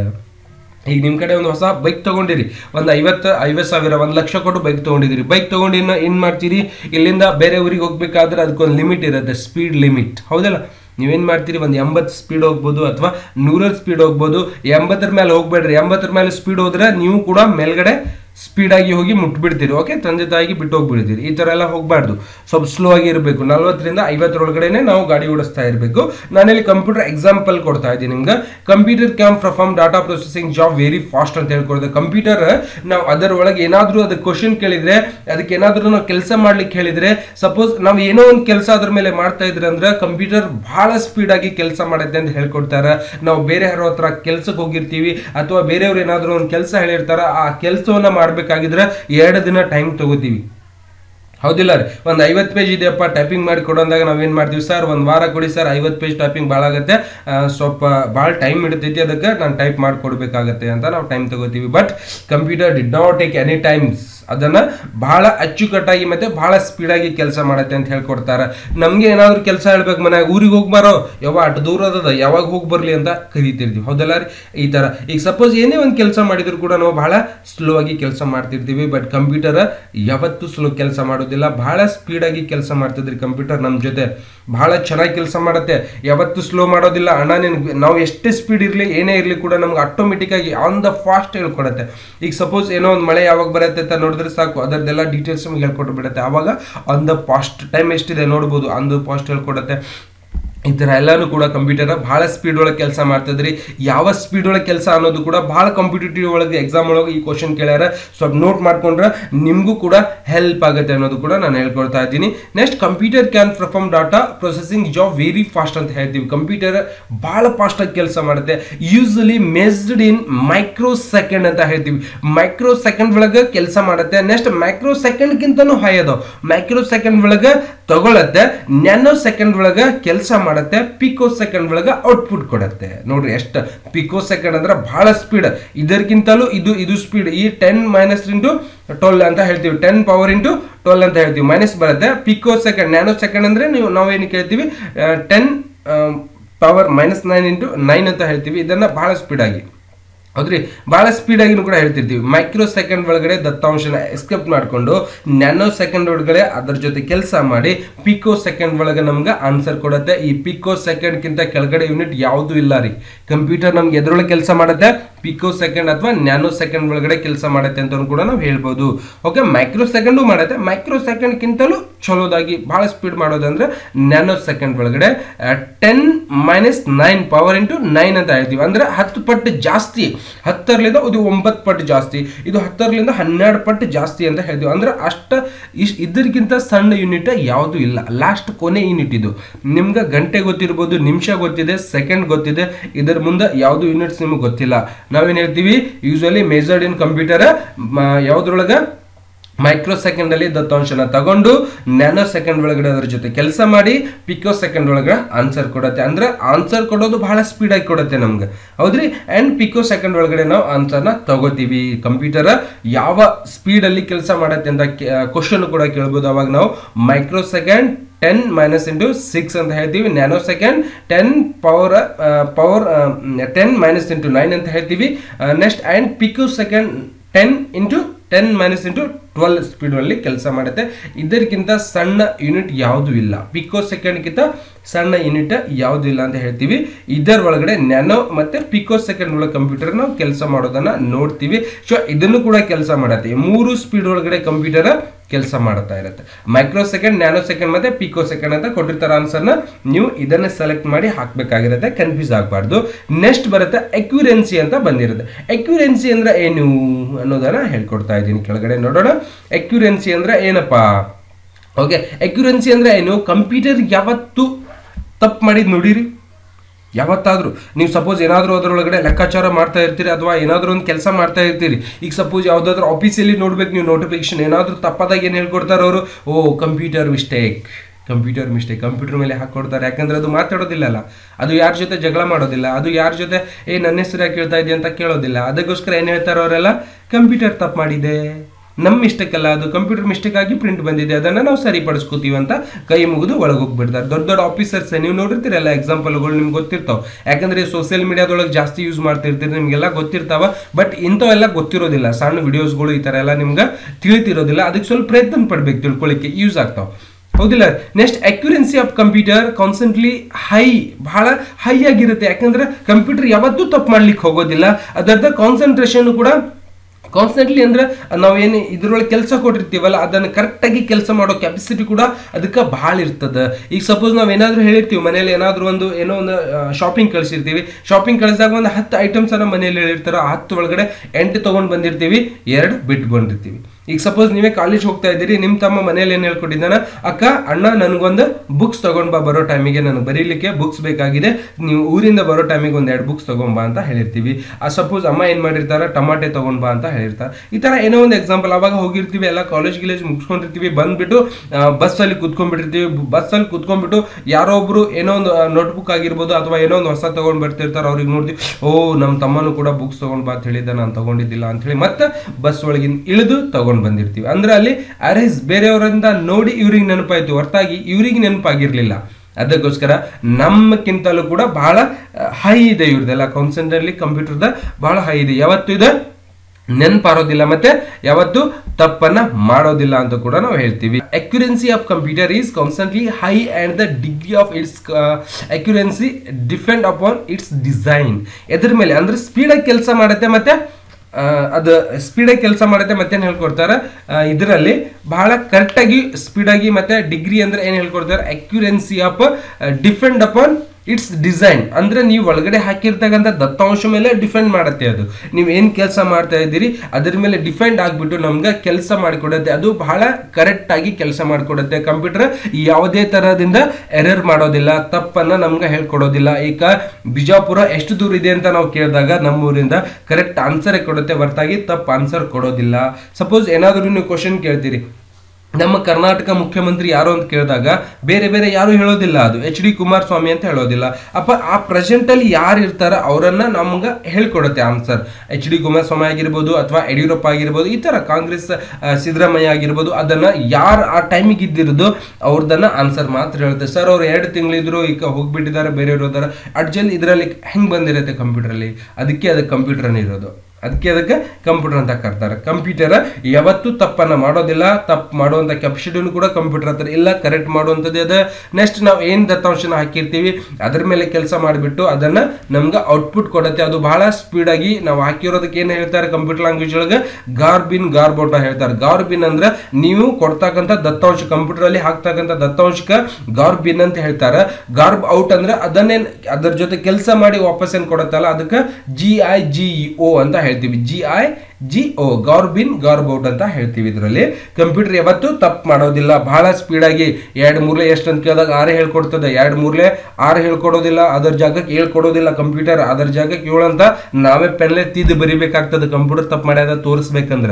ಈಗ ನಿಮ್ಮ ಕಡೆ ಒಂದು ಹೊಸ ಬೈಕ್ ತಗೊಂಡಿರಿ ಒಂದು ಐವತ್ತು ಐವತ್ತು ಸಾವಿರ ಒಂದು ಲಕ್ಷ ಕೊಟ್ಟು ಬೈಕ್ ತಗೊಂಡಿದ್ದೀರಿ ಬೈಕ್ ತಗೊಂಡು ಇನ್ನು ಏನು ಮಾಡ್ತೀರಿ ಇಲ್ಲಿಂದ ಬೇರೆ ಊರಿಗೆ ಹೋಗ್ಬೇಕಾದ್ರೆ ಅದಕ್ಕೊಂದು ಲಿಮಿಟ್ ಇರುತ್ತೆ ಸ್ಪೀಡ್ ಲಿಮಿಟ್ ಹೌದಲ್ಲ ನೀವೇನು ಮಾಡ್ತೀರಿ ಒಂದು ಎಂಬತ್ತು ಸ್ಪೀಡ್ ಹೋಗ್ಬೋದು ಅಥವಾ ನೂರರ ಸ್ಪೀಡ್ ಹೋಗ್ಬೋದು ಎಂಬತ್ತರ ಮೇಲೆ ಹೋಗ್ಬೇಡ್ರಿ ಎಂಬತ್ತರ ಮೇಲೆ ಸ್ಪೀಡ್ ಹೋದ್ರೆ ನೀವು ಕೂಡ ಮೇಲ್ಗಡೆ ಸ್ಪೀಡಾಗಿ ಹೋಗಿ ಮುಟ್ಬಿಡ್ತೀರಿ ಓಕೆ ತಂದೆ ತಾಯಿಗೆ ಬಿಟ್ಟು ಹೋಗ್ಬಿಡ್ತೀರಿ ಈ ಥರ ಎಲ್ಲ ಹೋಗಬಾರ್ದು ಸ್ವಲ್ಪ ಸ್ಲೋ ಆಗಿ ಇರಬೇಕು ನಲ್ವತ್ತರಿಂದ ಐವತ್ತರೊಳಗಡೆನೆ ನಾವು ಗಾಡಿ ಓಡಿಸ್ತಾ ಇರಬೇಕು ನಾನಿಲ್ಲಿ ಕಂಪ್ಯೂಟರ್ ಎಕ್ಸಾಂಪಲ್ ಕೊಡ್ತಾ ಇದ್ದೀನಿ ನಿಮ್ಗೆ computer can perform data processing job very fast ಅಂತ ಹೇಳ್ಕೊಡ್ದೆ ಕಂಪ್ಯೂಟರ್ ನಾವು ಅದರೊಳಗೆ ಏನಾದರೂ ಅದಕ್ಕೆ ಕ್ವಶನ್ ಕೇಳಿದ್ರೆ ಅದಕ್ಕೆ ಏನಾದರೂ ನಾವು ಕೆಲಸ ಮಾಡ್ಲಿಕ್ಕೆ ಹೇಳಿದ್ರೆ ಸಪೋಸ್ ನಾವು ಏನೋ ಒಂದು ಕೆಲಸ ಅದ್ರ ಮೇಲೆ ಮಾಡ್ತಾ ಇದ್ರೆ ಅಂದ್ರೆ ಕಂಪ್ಯೂಟರ್ ಬಹಳ ಸ್ಪೀಡ್ ಆಗಿ ಕೆಲಸ ಮಾಡುತ್ತೆ ಅಂತ ಹೇಳ್ಕೊಡ್ತಾರೆ ನಾವು ಬೇರೆ ಯಾರೋ ಹತ್ರ ಕೆಲ್ಸಕ್ಕೆ ಹೋಗಿರ್ತೀವಿ ಅಥವಾ ಬೇರೆಯವ್ರು ಏನಾದರೂ ಒಂದು ಕೆಲಸ ಹೇಳಿರ್ತಾರ ಆ ಕೆಲಸವನ್ನ ಮಾಡ್ಬೇಕಾಗಿದ್ರೆ ಎರಡು ದಿನ ಟೈಮ್ ತಗೋತೀವಿ ಹೌದಿಲ್ಲ ರೀ ಒಂದು ಐವತ್ತು ಪೇಜ್ ಇದೆಯಪ್ಪ ಟೈಪಿಂಗ್ ಮಾಡಿ ಕೊಡೋದಾಗ ನಾವೇನು ಮಾಡ್ತೀವಿ ಸರ್ ಒಂದು ವಾರ ಕೊಡಿ ಸರ್ ಐವತ್ತು ಪೇಜ್ ಟೈಪಿಂಗ್ ಭಾಳ ಆಗುತ್ತೆ ಆ, ಸ್ವಲ್ಪ ಭಾಳ ಟೈಮ್ ಹಿಡಿತೈತಿ ಅದಕ್ಕೆ ನಾನು ಟೈಪ್ ಮಾಡಿ ಕೊಡಬೇಕಾಗತ್ತೆ ಅಂತ ನಾವು ಟೈಮ್ ತಗೋತೀವಿ but computer did not take any times ಅದನ್ನ ಬಹಳ ಅಚ್ಚುಕಟ್ಟಾಗಿ ಮತ್ತೆ ಬಹಳ ಸ್ಪೀಡಾಗಿ ಕೆಲಸ ಮಾಡುತ್ತೆ ಅಂತ ಹೇಳ್ಕೊಡ್ತಾರೆ ನಮ್ಗೆ ಏನಾದ್ರು ಕೆಲಸ ಹೇಳ್ಬೇಕು ಮನ್ಯಾಗ ಊರಿಗೆ ಹೋಗ್ಬಾರೋ ಯಾವ ಅಟ್ ದೂರ ಅದ ಯಾವಾಗ ಹೋಗಿ ಬರ್ಲಿ ಅಂತ ಕರಿತಿರ್ತೀವಿ ಹೌದಲ್ಲ ರೀ ಈ ತರ ಈಗ ಸಪೋಸ್ ಏನೇ ಒಂದು ಕೆಲಸ ಮಾಡಿದ್ರು ಕೂಡ ನಾವು ಬಹಳ ಸ್ಲೋ ಆಗಿ ಕೆಲಸ ಮಾಡ್ತಿರ್ತೀವಿ ಬಟ್ ಕಂಪ್ಯೂಟರ್ ಯಾವತ್ತೂ ಸ್ಲೋ ಕೆಲಸ ಮಾಡೋದಿಲ್ಲ ಬಹಳ ಸ್ಪೀಡಾಗಿ ಕೆಲಸ ಮಾಡ್ತಿದ್ರಿ ಕಂಪ್ಯೂಟರ್ ನಮ್ಮ ಜೊತೆ ಬಹಳ ಚೆನ್ನಾಗಿ ಕೆಲಸ ಮಾಡುತ್ತೆ ಯಾವತ್ತೂ ಸ್ಲೋ ಮಾಡೋದಿಲ್ಲ ಅಣ್ಣ ನಿನ್ಗೆ ನಾವು ಎಷ್ಟೇ ಸ್ಪೀಡ್ ಇರಲಿ ಏನೇ ಇರಲಿ ಕೂಡ ನಮ್ಗೆ ಆಟೋಮೆಟಿಕ್ ಆಗಿ ಆನ್ ದ ಫಾಸ್ಟ್ ಹೇಳ್ಕೊಡುತ್ತೆ ಈಗ ಸಪೋಸ್ ಏನೋ ಒಂದು ಮಳೆ ಯಾವಾಗ ಬರುತ್ತೆ ಅಂತ ನೋಡಿದ್ರೆ ಸಾಕು ಅದರದ್ದೆಲ್ಲ ಡೀಟೇಲ್ಸ್ ನಮ್ಗೆ ಹೇಳ್ಕೊಟ್ಟು ಬಿಡುತ್ತೆ ಆವಾಗ ಆನ್ ದ ಫಾಸ್ಟ್ ಟೈಮ್ ಎಷ್ಟಿದೆ ನೋಡ್ಬೋದು ಆನ್ ದ ಫಾಸ್ಟ್ ಹೇಳ್ಕೊಡುತ್ತೆ ಈ ಥರ ಎಲ್ಲಾನು ಕೂಡ ಕಂಪ್ಯೂಟರ್ ಬಹಳ ಸ್ಪೀಡ್ ಒಳಗೆ ಕೆಲಸ ಮಾಡ್ತದ್ರಿ ಯಾವ ಸ್ಪೀಡ್ ಒಳಗೆ ಕೆಲಸ ಅನ್ನೋದು ಕೂಡ ಬಹಳ ಕಾಂಪಿಟೇಟಿವ್ ಒಳಗೆ ಎಕ್ಸಾಮ್ ಒಳಗೆ ಈ ಕ್ವಶನ್ ಕೇಳ್ಯಾರ ಸ್ವಲ್ಪ ನೋಟ್ ಮಾಡ್ಕೊಂಡ್ರೆ ನಿಮಗೂ ಕೂಡ ಹೆಲ್ಪ್ ಆಗುತ್ತೆ ಅನ್ನೋದು ಕೂಡ ನಾನು ಹೇಳ್ಕೊಡ್ತಾ ಇದ್ದೀನಿ next computer can perform data processing job very fast ಅಂತ ಹೇಳ್ತೀವಿ ಕಂಪ್ಯೂಟರ್ ಬಹಳ ಫಾಸ್ಟಾಗಿ ಕೆಲಸ ಮಾಡುತ್ತೆ usually measured in microsecond ಅಂತ ಹೇಳ್ತೀವಿ ಮೈಕ್ರೋ ಸೆಕೆಂಡ್ ಒಳಗೆ ಕೆಲಸ ಮಾಡುತ್ತೆ ನೆಕ್ಸ್ಟ್ ಮೈಕ್ರೋ ಸೆಕೆಂಡ್ಗಿಂತನೂ ಹೈ ಅದಾವ ಮೈಕ್ರೋ ಸೆಕೆಂಡ್ ಒಳಗೆ ತಗೊಳತ್ತೆ ನ್ಯಾನೋ ಸೆಕೆಂಡ್ ಒಳಗೆ ಕೆಲಸ ಮಾಡುತ್ತೆ ಪಿಕೋ ಸೆಕೆಂಡ್ ಒಳಗೆ ಔಟ್ಪುಟ್ ಕೊಡುತ್ತೆ ನೋಡ್ರಿ ಎಷ್ಟು ಪಿಕೋ ಸೆಕೆಂಡ್ ಅಂದ್ರೆ ಬಹಳ ಸ್ಪೀಡ್ ಇದಕ್ಕಿಂತಲೂ ಇದು ಇದು ಸ್ಪೀಡ್ ಈ ಟೆನ್ ಮೈನಸ್ ಇಂಟು ಟ್ವೆಲ್ ಅಂತ ಹೇಳ್ತೀವಿ ಟೆನ್ ಪವರ್ ಇಂಟು ಟ್ವೆಲ್ ಅಂತ ಹೇಳ್ತೀವಿ ಮೈನಸ್ ಬರುತ್ತೆ ಪಿಕೋ ಸೆಕೆಂಡ್ ನ್ಯಾನೋ ಸೆಕೆಂಡ್ ಅಂದ್ರೆ ನೀವು ನಾವೇನು ಕೇಳ್ತೀವಿ ten power minus nine into nine ಅಂತ ಹೇಳ್ತೀವಿ ಇದನ್ನ ಬಹಳ ಸ್ಪೀಡ್ ಆಗಿ ಹೌದ್ರಿ ಬಹಳ ಸ್ಪೀಡ್ ಆಗಿನೂ ಕೂಡ ಹೇಳ್ತಿರ್ತೀವಿ ಮೈಕ್ರೋ ಸೆಕೆಂಡ್ ಒಳಗಡೆ ದತ್ತಾಂಶನ ಎಸ್ಕೇಪ್ ಮಾಡಿಕೊಂಡು ನ್ಯಾನೋ ಸೆಕೆಂಡ್ ಒಳಗಡೆ ಅದರ ಜೊತೆ ಕೆಲಸ ಮಾಡಿ ಪಿಕೋ ಸೆಕೆಂಡ್ ಒಳಗೆ ನಮ್ಗೆ ಆನ್ಸರ್ ಕೊಡುತ್ತೆ ಈ ಪಿಕೋ ಸೆಕೆಂಡ್ಗಿಂತ ಕೆಳಗಡೆ ಯೂನಿಟ್ ಯಾವುದು ಇಲ್ಲ ರೀ ಕಂಪ್ಯೂಟರ್ ನಮ್ಗೆ ಎದ್ರೊಳಗೆ ಕೆಲಸ ಮಾಡುತ್ತೆ ಪಿಕೋ ಸೆಕೆಂಡ್ ಅಥವಾ ನ್ಯಾನೋ ಸೆಕೆಂಡ್ ಒಳಗಡೆ ಕೆಲಸ ಮಾಡುತ್ತೆ ಅಂತ ಕೂಡ ನಾವು ಹೇಳ್ಬೋದು ಓಕೆ ಮೈಕ್ರೋ ಸೆಕೆಂಡು ಮಾಡುತ್ತೆ ಮೈಕ್ರೋ ಸೆಕೆಂಡ್ಗಿಂತಲೂ ಚಲೋದಾಗಿ ಬಹಳ ಸ್ಪೀಡ್ ಮಾಡೋದಂದ್ರೆ ನ್ಯಾನೋ ಸೆಕೆಂಡ್ ಒಳಗಡೆ ten minus nine power into nine ಅಂತ ಹೇಳ್ತೀವಿ ಅಂದ್ರೆ ಹತ್ತು ಪಟ್ಟು ಜಾಸ್ತಿ ಹತ್ತರಲಿಂದ ಇದು ಒಂಬತ್ತು ಪಟ್ಟು ಜಾಸ್ತಿ ಇದು ಹತ್ತರಲಿಂದ ಹನ್ನೆರಡು ಪಟ್ಟು ಜಾಸ್ತಿ ಅಂತ ಹೇಳ್ತೀವಿ ಅಂದ್ರೆ ಅಷ್ಟ ಇಶ್ ಇದಕ್ಕಿಂತ ಸಣ್ಣ ಯೂನಿಟ್ ಯಾವುದು ಇಲ್ಲ ಲಾಸ್ಟ್ ಕೊನೆ ಯೂನಿಟ್ ಇದು ನಿಮ್ಗೆ ಗಂಟೆ ಗೊತ್ತಿರ್ಬೋದು ನಿಮಿಷ ಗೊತ್ತಿದೆ ಸೆಕೆಂಡ್ ಗೊತ್ತಿದೆ ಇದರ ಮುಂದೆ ಯಾವುದು ಯೂನಿಟ್ಸ್ ನಿಮ್ಗೆ ಗೊತ್ತಿಲ್ಲ ನಾವೇನು ಹೇಳ್ತೀವಿ ಯೂಶಲಿ ಮೆಜರ್ಡ್ ಇನ್ ಕಂಪ್ಯೂಟರ್ ಯಾವುದ್ರೊಳಗೆ ಮೈಕ್ರೋ ಸೆಕೆಂಡ್ ಅಲ್ಲಿ ದತ್ತಾಂಶನ ತಗೊಂಡು ನ್ಯಾನೋ ಸೆಕೆಂಡ್ ಒಳಗಡೆ ಅದರ ಜೊತೆ ಕೆಲಸ ಮಾಡಿ ಪಿಕೋ ಸೆಕೆಂಡ್ ಒಳಗಡೆ ಆನ್ಸರ್ ಕೊಡುತ್ತೆ ಅಂದ್ರೆ ಆನ್ಸರ್ ಕೊಡೋದು ಬಹಳ ಸ್ಪೀಡ್ ಆಗಿ ಕೊಡುತ್ತೆ ನಮ್ಗೆ ಹೌದ್ರಿ ಅಂಡ್ ಪಿಕೋ ಸೆಕೆಂಡ್ ಒಳಗಡೆ ನಾವು ಆನ್ಸರ್ನ ತಗೋತೀವಿ ಕಂಪ್ಯೂಟರ್ ಯಾವ ಸ್ಪೀಡ್ ಅಲ್ಲಿ ಕೆಲಸ ಮಾಡುತ್ತೆ ಅಂತ ಕ್ವಶನ್ ಕೂಡ ಕೇಳ್ಬೋದು ಅವಾಗ ನಾವು microsecond ten minus into six ಅಂತ ಹೇಳ್ತೀವಿ nanosecond ten power power ten minus into nine ಅಂತ ಹೇಳ್ತೀವಿ next and picosecond ten into ten minus into twelve ಸ್ಪೀಡಲ್ಲಿ ಕೆಲಸ ಮಾಡುತ್ತೆ ಇದಕ್ಕಿಂತ ಸಣ್ಣ ಯೂನಿಟ್ ಯಾವುದೂ ಇಲ್ಲ ಪಿಕೋ ಸೆಕೆಂಡ್ಗಿಂತ ಸಣ್ಣ ಯೂನಿಟ್ ಯಾವುದೂ ಇಲ್ಲ ಅಂತ ಹೇಳ್ತೀವಿ ಇದರ ಒಳಗಡೆ ನ್ಯಾನೋ ಮತ್ತೆ ಪಿಕೋ ಸೆಕೆಂಡ್ ಒಳಗೆ ಕಂಪ್ಯೂಟರ್ ನಾವು ಕೆಲಸ ಮಾಡೋದನ್ನ ನೋಡ್ತೀವಿ ಸೊ ಇದನ್ನು ಕೂಡ ಕೆಲಸ ಮಾಡುತ್ತೆ ಈ ಮೂರು ಸ್ಪೀಡ್ ಒಳಗಡೆ ಕಂಪ್ಯೂಟರ್ ಕೆಲಸ ಮಾಡ್ತಾ ಇರುತ್ತೆ ಮೈಕ್ರೋ ಸೆಕೆಂಡ್ ನ್ಯಾನೋ ಸೆಕೆಂಡ್ ಮತ್ತೆ ಪಿಕೋ ಸೆಕೆಂಡ್ ಅಂತ ಕೊಟ್ಟಿರ್ತಾರೆ ಆನ್ಸರ್ನ ನೀವು ಇದನ್ನ ಸೆಲೆಕ್ಟ್ ಮಾಡಿ ಹಾಕ್ಬೇಕಾಗಿರುತ್ತೆ ಕನ್ಫ್ಯೂಸ್ ಆಗಬಾರ್ದು ನೆಕ್ಸ್ಟ್ ಬರುತ್ತೆ ಅಕ್ಯುರೆನ್ಸಿ ಅಂತ ಬಂದಿರುತ್ತೆ ಅಕ್ಯುರೆನ್ಸಿ ಅಂದ್ರೆ ಏನು ಅನ್ನೋದನ್ನ ಹೇಳ್ಕೊಡ್ತಾ ಇದ್ದೀನಿ ಕೆಳಗಡೆ ನೋಡೋಣ ಅಕ್ಯುರೆನ್ಸಿ ಅಂದ್ರೆ ಏನಪ್ಪಾ ಓಕೆ ಅಕ್ಯುರೆನ್ಸಿ ಅಂದ್ರೆ ಏನು ಕಂಪ್ಯೂಟರ್ ಯಾವತ್ತು ತಪ್ಪು ಮಾಡಿದ್ ನೋಡಿರಿ ಯಾವತ್ತಾದರೂ ನೀವು ಸಪೋಸ್ ಏನಾದರೂ ಅದರೊಳಗಡೆ ಲೆಕ್ಕಾಚಾರ ಮಾಡ್ತಾ ಇರ್ತೀರಿ ಅಥವಾ ಏನಾದರೂ ಒಂದು ಕೆಲಸ ಮಾಡ್ತಾ ಇರ್ತೀರಿ ಈಗ ಸಪೋಸ್ ಯಾವುದಾದ್ರೂ ಆಫೀಸಲ್ಲಿ ನೋಡ್ಬೇಕು ನೀವು ನೋಟಿಫಿಕೇಶನ್ ಏನಾದರೂ ತಪ್ಪದಾಗ ಏನು ಹೇಳ್ಕೊಡ್ತಾರೆ ಅವರು oh computer mistake computer mistake computer ಮೇಲೆ ಹಾಕೊಡ್ತಾರೆ ಯಾಕಂದ್ರೆ ಅದು ಮಾತಾಡೋದಿಲ್ಲಲ್ಲ ಅದು ಯಾರ ಜೊತೆ ಜಗಳ ಮಾಡೋದಿಲ್ಲ ಅದು ಯಾರ ಜೊತೆ ಏ ನನ್ನ ಹೆಸರು ಯಾಕೆ ಕೇಳ್ತಾ ಇದೆಯಾ ಅಂತ ಕೇಳೋದಿಲ್ಲ ಅದಕ್ಕೋಸ್ಕರ ಏನು ಹೇಳ್ತಾರೆ ಅವರೆಲ್ಲ ಕಂಪ್ಯೂಟರ್ ತಪ್ಪು ಮಾಡಿದೆ ನಮ್ಮ ಮಿಸ್ಟೇಕ್ ಅಲ್ಲ ಅದು ಕಂಪ್ಯೂಟರ್ ಮಿಸ್ಟೇಕ್ ಆಗಿ ಪ್ರಿಂಟ್ ಬಂದಿದೆ ಅದನ್ನು ನಾವು ಸರಿಪಡಿಸ್ಕೋತೀವಿ ಅಂತ ಕೈ ಮುಗಿದು ಒಳಗೆ ಹೋಗ್ಬಿಡ್ತಾರೆ ದೊಡ್ಡ ದೊಡ್ಡ ಆಫೀಸರ್ಸ್ ನೀವು ನೋಡಿರ್ತೀರಲ್ಲ ಎಕ್ಸಾಂಪಲ್ಗಳು ನಿಮ್ಗೆ ಗೊತ್ತಿರ್ತಾವೆ ಯಾಕಂದ್ರೆ ಸೋಷಿಯಲ್ ಮೀಡಿಯಾದೊಳಗೆ ಜಾಸ್ತಿ ಯೂಸ್ ಮಾಡ್ತಿರ್ತೀರಿ ನಿಮಗೆಲ್ಲ ಗೊತ್ತಿರ್ತಾವ ಬಟ್ ಇಂಥವೆಲ್ಲ ಗೊತ್ತಿರೋದಿಲ್ಲ ಸಣ್ಣ ವಿಡಿಯೋಸ್ಗಳು ಈ ಥರ ಎಲ್ಲ ನಿಮ್ಗೆ ತಿಳಿತಿರೋದಿಲ್ಲ ಅದಕ್ಕೆ ಸ್ವಲ್ಪ ಪ್ರಯತ್ನ ಪಡ್ಬೇಕು ತಿಳ್ಕೊಳ್ಳಿಕ್ಕೆ ಯೂಸ್ ಆಗ್ತಾವೆ ಹೌದಿಲ್ಲ next accuracy of computer constantly high ಬಹಳ ಹೈ ಆಗಿರುತ್ತೆ ಯಾಕಂದ್ರೆ ಕಂಪ್ಯೂಟರ್ ಯಾವತ್ತೂ ತಪ್ಪು ಮಾಡ್ಲಿಕ್ಕೆ ಹೋಗೋದಿಲ್ಲ ಅದರದ ಕಾನ್ಸಂಟ್ರೇಷನ್ ಕೂಡ ಕಾನ್ಸ್ಟೆಂಟ್ಲಿ ಅಂದ್ರೆ ನಾವೇನು ಇದ್ರೊಳಗೆ ಕೆಲಸ ಕೊಟ್ಟಿರ್ತೀವಲ್ಲ ಅದನ್ನು ಕರೆಕ್ಟಾಗಿ ಕೆಲಸ ಮಾಡೋ ಕೆಪಾಸಿಟಿ ಕೂಡ ಅದಕ್ಕೆ ಭಾಳ ಇರ್ತದೆ ಈಗ ಸಪೋಸ್ ನಾವು ಏನಾದರೂ ಹೇಳಿರ್ತೀವಿ ಮನೇಲಿ ಏನಾದರೂ ಒಂದು ಏನೋ ಒಂದು ಶಾಪಿಂಗ್ ಕಳಿಸಿರ್ತೀವಿ ಶಾಪಿಂಗ್ ಕಳಿಸಿದಾಗ ಒಂದು ಹತ್ತು ಐಟಮ್ಸ್ ಅನ್ನ ಮನೇಲಿ ಹೇಳಿರ್ತಾರೋ ಆ ಹತ್ತು ಒಳಗಡೆ ಎಂಟು ತೊಗೊಂಡು ಬಂದಿರ್ತೀವಿ ಎರಡು ಬಿಟ್ಟು ಬಂದಿರ್ತೀವಿ ಈಗ ಸಪೋಸ್ ನೀವೇ ಕಾಲೇಜ್ ಹೋಗ್ತಾ ಇದ್ದೀರಿ ನಿಮ್ಮ ತಮ್ಮ ಮನೇಲಿ ಏನು ಹೇಳ್ಕೊಟ್ಟಿದ್ದಾನ ಅಕ್ಕ ಅಣ್ಣ ನನಗೊಂದು ಬುಕ್ಸ್ ತಗೊಂಡ್ ಬಾ ಬರೋ ಟೈಮಿಗೆ ನನಗೆ ಬರೀಲಿಕ್ಕೆ ಬುಕ್ಸ್ ಬೇಕಾಗಿದೆ ನೀವು ಊರಿಂದ ಬರೋ ಟೈಮಿಗೆ ಒಂದು ಎರಡು ಬುಕ್ಸ್ ತಗೊಂಬಾ ಅಂತ ಹೇಳಿರ್ತೀವಿ ಆ ಸಪೋಸ್ ಅಮ್ಮ ಏನು ಮಾಡಿರ್ತಾರೆ ಟಮಾಟೆ ತಗೊಂಡ್ ಬಾ ಅಂತ ಹೇಳಿರ್ತಾರೆ ಈ ಥರ ಏನೋ ಒಂದು ಎಕ್ಸಾಂಪಲ್ ಅವಾಗ ಹೋಗಿರ್ತೀವಿ ಎಲ್ಲ ಕಾಲೇಜ್ ಗಿಲೇಜ್ ಮುಗಿಸ್ಕೊಂಡಿರ್ತೀವಿ ಬಂದ್ಬಿಟ್ಟು ಬಸ್ಸಲ್ಲಿ ಕುತ್ಕೊಂಡ್ಬಿಟ್ಟಿರ್ತೀವಿ ಬಸ್ಸಲ್ಲಿ ಕುತ್ಕೊಂಡ್ಬಿಟ್ಟು ಯಾರೋ ಒಬ್ರು ಏನೋ ಒಂದು ನೋಟ್ಬುಕ್ ಆಗಿರ್ಬೋದು ಅಥವಾ ಏನೋ ಒಂದು ಹೊಸ ತಗೊಂಡ್ ಬರ್ತಿರ್ತಾರೆ ಅವ್ರಿಗೆ ನೋಡ್ತೀವಿ ಓ ನಮ್ಮ ತಮ್ಮನೂ ಕೂಡ ಬುಕ್ಸ್ ತಗೊಂಡ್ ಬಾ ಅಂತ ಹೇಳಿದ್ದ ನಾನು ತಗೊಂಡಿದ್ದಿಲ್ಲ ಅಂತ ಹೇಳಿ ಮತ್ತೆ ಬಸ್ ಒಳಗಿನ ಇಳಿದು ತಗೊಂಡ್ ಬಂದಿರ್ತೀವಿ ಅಂದ್ರೆ ಅಲ್ಲಿ ಅರೇಸ್ ಬೇರೆಯವರಿಂದ ನೋಡಿ ಇವ್ರಿಗೆ ನೆನಪಾಯ್ತು ಹೊರತಾಗಿ ಇವ್ರಿಗೆ ನೆನಪಾಗಿರ್ಲಿಲ್ಲ ಅದಕ್ಕೋಸ್ಕರ ನಮ್ಮಕ್ಕಿಂತಲೂ ಕೂಡ ಬಹಳ ಹೈ ಇದೆ ಇವ್ರದೆಲ್ಲ ಕಾನ್ಸೆಂಟ್ರಲ್ಲಿ ಕಂಪ್ಯೂಟರ್ದ ಬಹಳ ಹೈ ಇದೆ ಯಾವತ್ತು ಇದೆ ನೆನಪಾರೋದಿಲ್ಲ ಮತ್ತೆ ಯಾವತ್ತು ತಪ್ಪನ್ನ ಮಾಡೋದಿಲ್ಲ ಅಂತ ಕೂಡ ನಾವು ಹೇಳ್ತೀವಿ accuracy of computer is constantly high and the degree of its accuracy depend upon its design ಎದ್ರ ಮೇಲೆ ಅಂದ್ರೆ ಸ್ಪೀಡಾಗಿ ಕೆಲಸ ಮಾಡುತ್ತೆ ಮತ್ತೆ ಅದು ಸ್ಪೀಡಾಗಿ ಕೆಲಸ ಮಾಡುತ್ತೆ ಮತ್ತೇನು ಹೇಳ್ಕೊಡ್ತಾರೆ ಇದರಲ್ಲಿ ಬಹಳ ಕರೆಕ್ಟಾಗಿ ಸ್ಪೀಡಾಗಿ ಮತ್ತೆ ಡಿಗ್ರಿ ಅಂದ್ರೆ ಏನು ಹೇಳ್ಕೊಡ್ತಾರೆ accuracy of depend upon its design ಅಂದ್ರೆ ನೀವು ಒಳಗಡೆ ಹಾಕಿರ್ತಕ್ಕಂಥ ದತ್ತಾಂಶ ಮೇಲೆ ಡಿಪೆಂಡ್ ಮಾಡುತ್ತೆ ಅದು ನೀವು ಏನು ಕೆಲಸ ಮಾಡ್ತಾ ಇದ್ದೀರಿ ಅದ್ರ ಮೇಲೆ ಡಿಪೆಂಡ್ ಆಗಿಬಿಟ್ಟು ನಮ್ಗೆ ಕೆಲಸ ಮಾಡಿಕೊಡುತ್ತೆ ಅದು ಬಹಳ ಕರೆಕ್ಟ್ ಆಗಿ ಕೆಲಸ ಮಾಡಿಕೊಡುತ್ತೆ ಕಂಪ್ಯೂಟರ್ ಯಾವುದೇ ತರಹದಿಂದ ಎರರ್ ಮಾಡೋದಿಲ್ಲ ತಪ್ಪನ್ನ ನಮ್ಗೆ ಹೇಳ್ಕೊಡೋದಿಲ್ಲ ಈಗ ಬಿಜಾಪುರ ಎಷ್ಟು ದೂರ ಇದೆ ಅಂತ ನಾವು ಕೇಳಿದಾಗ ನಮ್ಮೂರಿಂದ ಕರೆಕ್ಟ್ ಆನ್ಸರ್ ಕೊಡುತ್ತೆ ಹೊರತಾಗಿ ತಪ್ಪು ಆನ್ಸರ್ ಕೊಡೋದಿಲ್ಲ ಸಪೋಸ್ ಏನಾದರೂ ನೀವು ಕ್ವಶನ್ ಕೇಳ್ತೀರಿ ನಮ್ಮ ಕರ್ನಾಟಕ ಮುಖ್ಯಮಂತ್ರಿ ಯಾರು ಅಂತ ಕೇಳಿದಾಗ ಬೇರೆ ಬೇರೆ ಯಾರು ಹೇಳೋದಿಲ್ಲ ಅದು ಎಚ್ ಡಿ ಕುಮಾರಸ್ವಾಮಿ ಅಂತ ಹೇಳೋದಿಲ್ಲ ಅಪ್ಪ ಆ ಪ್ರೆಸೆಂಟ್ ಅಲ್ಲಿ ಯಾರು ಇರ್ತಾರ ಅವರನ್ನ ನಮ್ಗೆ ಹೇಳ್ಕೊಡುತ್ತೆ ಆನ್ಸರ್ ಎಚ್ ಡಿ ಕುಮಾರಸ್ವಾಮಿ ಆಗಿರ್ಬೋದು ಅಥವಾ ಯಡಿಯೂರಪ್ಪ ಆಗಿರ್ಬೋದು ಈ ತರ ಕಾಂಗ್ರೆಸ್ ಆ, ಸಿದ್ದರಾಮಯ್ಯ ಆಗಿರ್ಬೋದು ಅದನ್ನ ಯಾರು ಆ ಟೈಮಿಗೆ ಇದ್ದಿರೋದು ಅವ್ರದನ್ನ ಆನ್ಸರ್ ಮಾತ್ರ ಹೇಳುತ್ತೆ ಸರ್ ಅವ್ರು ಎರಡು ತಿಂಗಳಿದ್ರು ಈಗ ಹೋಗ್ಬಿಟ್ಟಿದ್ದಾರೆ ಬೇರೆಯವರು ಇದ್ದಾರೆ ಅಟ್ ಜಲ್ದಿ ಇದರಲ್ಲಿ ಹೆಂಗ್ ಬಂದಿರುತ್ತೆ ಕಂಪ್ಯೂಟರಲ್ಲಿ ಅದಕ್ಕೆ ಅದಕ್ಕೆ ಕಂಪ್ಯೂಟರ್ನೇ ಇರೋದು ಅದಕ್ಕೆ ಅದಕ್ಕೆ ಕಂಪ್ಯೂಟರ್ ಅಂತ ಕರ್ತಾರೆ ಕಂಪ್ಯೂಟರ್ ಯಾವತ್ತೂ ತಪ್ಪನ್ನ ಮಾಡೋದಿಲ್ಲ ತಪ್ಪು ಮಾಡುವಂಥ ಕೆಪಾಸಿಟಿನೂ ಕೂಡ ಕಂಪ್ಯೂಟರ್ ಹತ್ರ ಇಲ್ಲ ಕರೆಕ್ಟ್ ಮಾಡುವಂಥದ್ದು ಅದ ನೆಕ್ಸ್ಟ್ ನಾವು ಏನು ದತ್ತಾಂಶನ ಹಾಕಿರ್ತೀವಿ ಅದ್ರ ಮೇಲೆ ಕೆಲಸ ಮಾಡಿಬಿಟ್ಟು ಅದನ್ನ ನಮ್ಗೆ ಔಟ್ಪುಟ್ ಕೊಡುತ್ತೆ ಅದು ಬಹಳ ಸ್ಪೀಡ್ ಆಗಿ ನಾವು ಹಾಕಿರೋದಕ್ಕೆ ಏನು ಹೇಳ್ತಾರೆ ಕಂಪ್ಯೂಟರ್ ಲ್ಯಾಂಗ್ವೇಜ್ ಒಳಗೆ ಗಾರ್ಬಿನ್ ಗಾರ್ಬೋಟ್ ಹೇಳ್ತಾರೆ ಗಾರ್ಬಿನ್ ಅಂದ್ರೆ ನೀವು ಕೊಡ್ತಕ್ಕಂಥ ದತ್ತಾಂಶ ಕಂಪ್ಯೂಟರ್ ಅಲ್ಲಿ ಹಾಕ್ತಕ್ಕಂಥ ದತ್ತಾಂಶಕ್ಕೆ ಗಾರ್ಬಿನ್ ಅಂತ ಹೇಳ್ತಾರೆ ಗಾರ್ಬ್ ಔಟ್ ಅಂದ್ರೆ ಅದನ್ನೇ ಅದ್ರ ಜೊತೆ ಕೆಲಸ ಮಾಡಿ ವಾಪಸ್ ಏನ್ ಕೊಡುತ್ತಲ್ಲ ಅದಕ್ಕೆ ಜಿ ಐ ಜಿ ಓ ಅಂತ ಹೇಳ್ತೀವಿ G I G O garbage in garbage out ಅಂತ ಹೇಳ್ತೀವಿ ಇದರಲ್ಲಿ ಕಂಪ್ಯೂಟರ್ ಯಾವತ್ತೂ ತಪ್ಪು ಮಾಡೋದಿಲ್ಲ ಬಹಳ ಸ್ಪೀಡಾಗಿ ಎರಡು ಮೂರ್ಲೆ ಎಷ್ಟು ಅಂತ ಕೇಳಿದಾಗ ಆರೇ ಹೇಳ್ಕೊಡ್ತದೆ ಎರಡು ಮೂರ್ಲೆ ಆರು ಹೇಳ್ಕೊಡೋದಿಲ್ಲ ಅದರ ಜಾಗಕ್ಕೆ ಹೇಳ್ಕೊಡೋದಿಲ್ಲ ಕಂಪ್ಯೂಟರ್ ಅದರ ಜಾಗಕ್ಕೆ ಏಳು ಅಂತ ನಾವೇ ಪೆನ್ಲೆ ತಿದ್ದು ಬರಿಬೇಕಾಗ್ತದೆ ಕಂಪ್ಯೂಟರ್ ತಪ್ಪು ಮಾಡ್ಯಾದ ತೋರಿಸ್ಬೇಕಂದ್ರೆ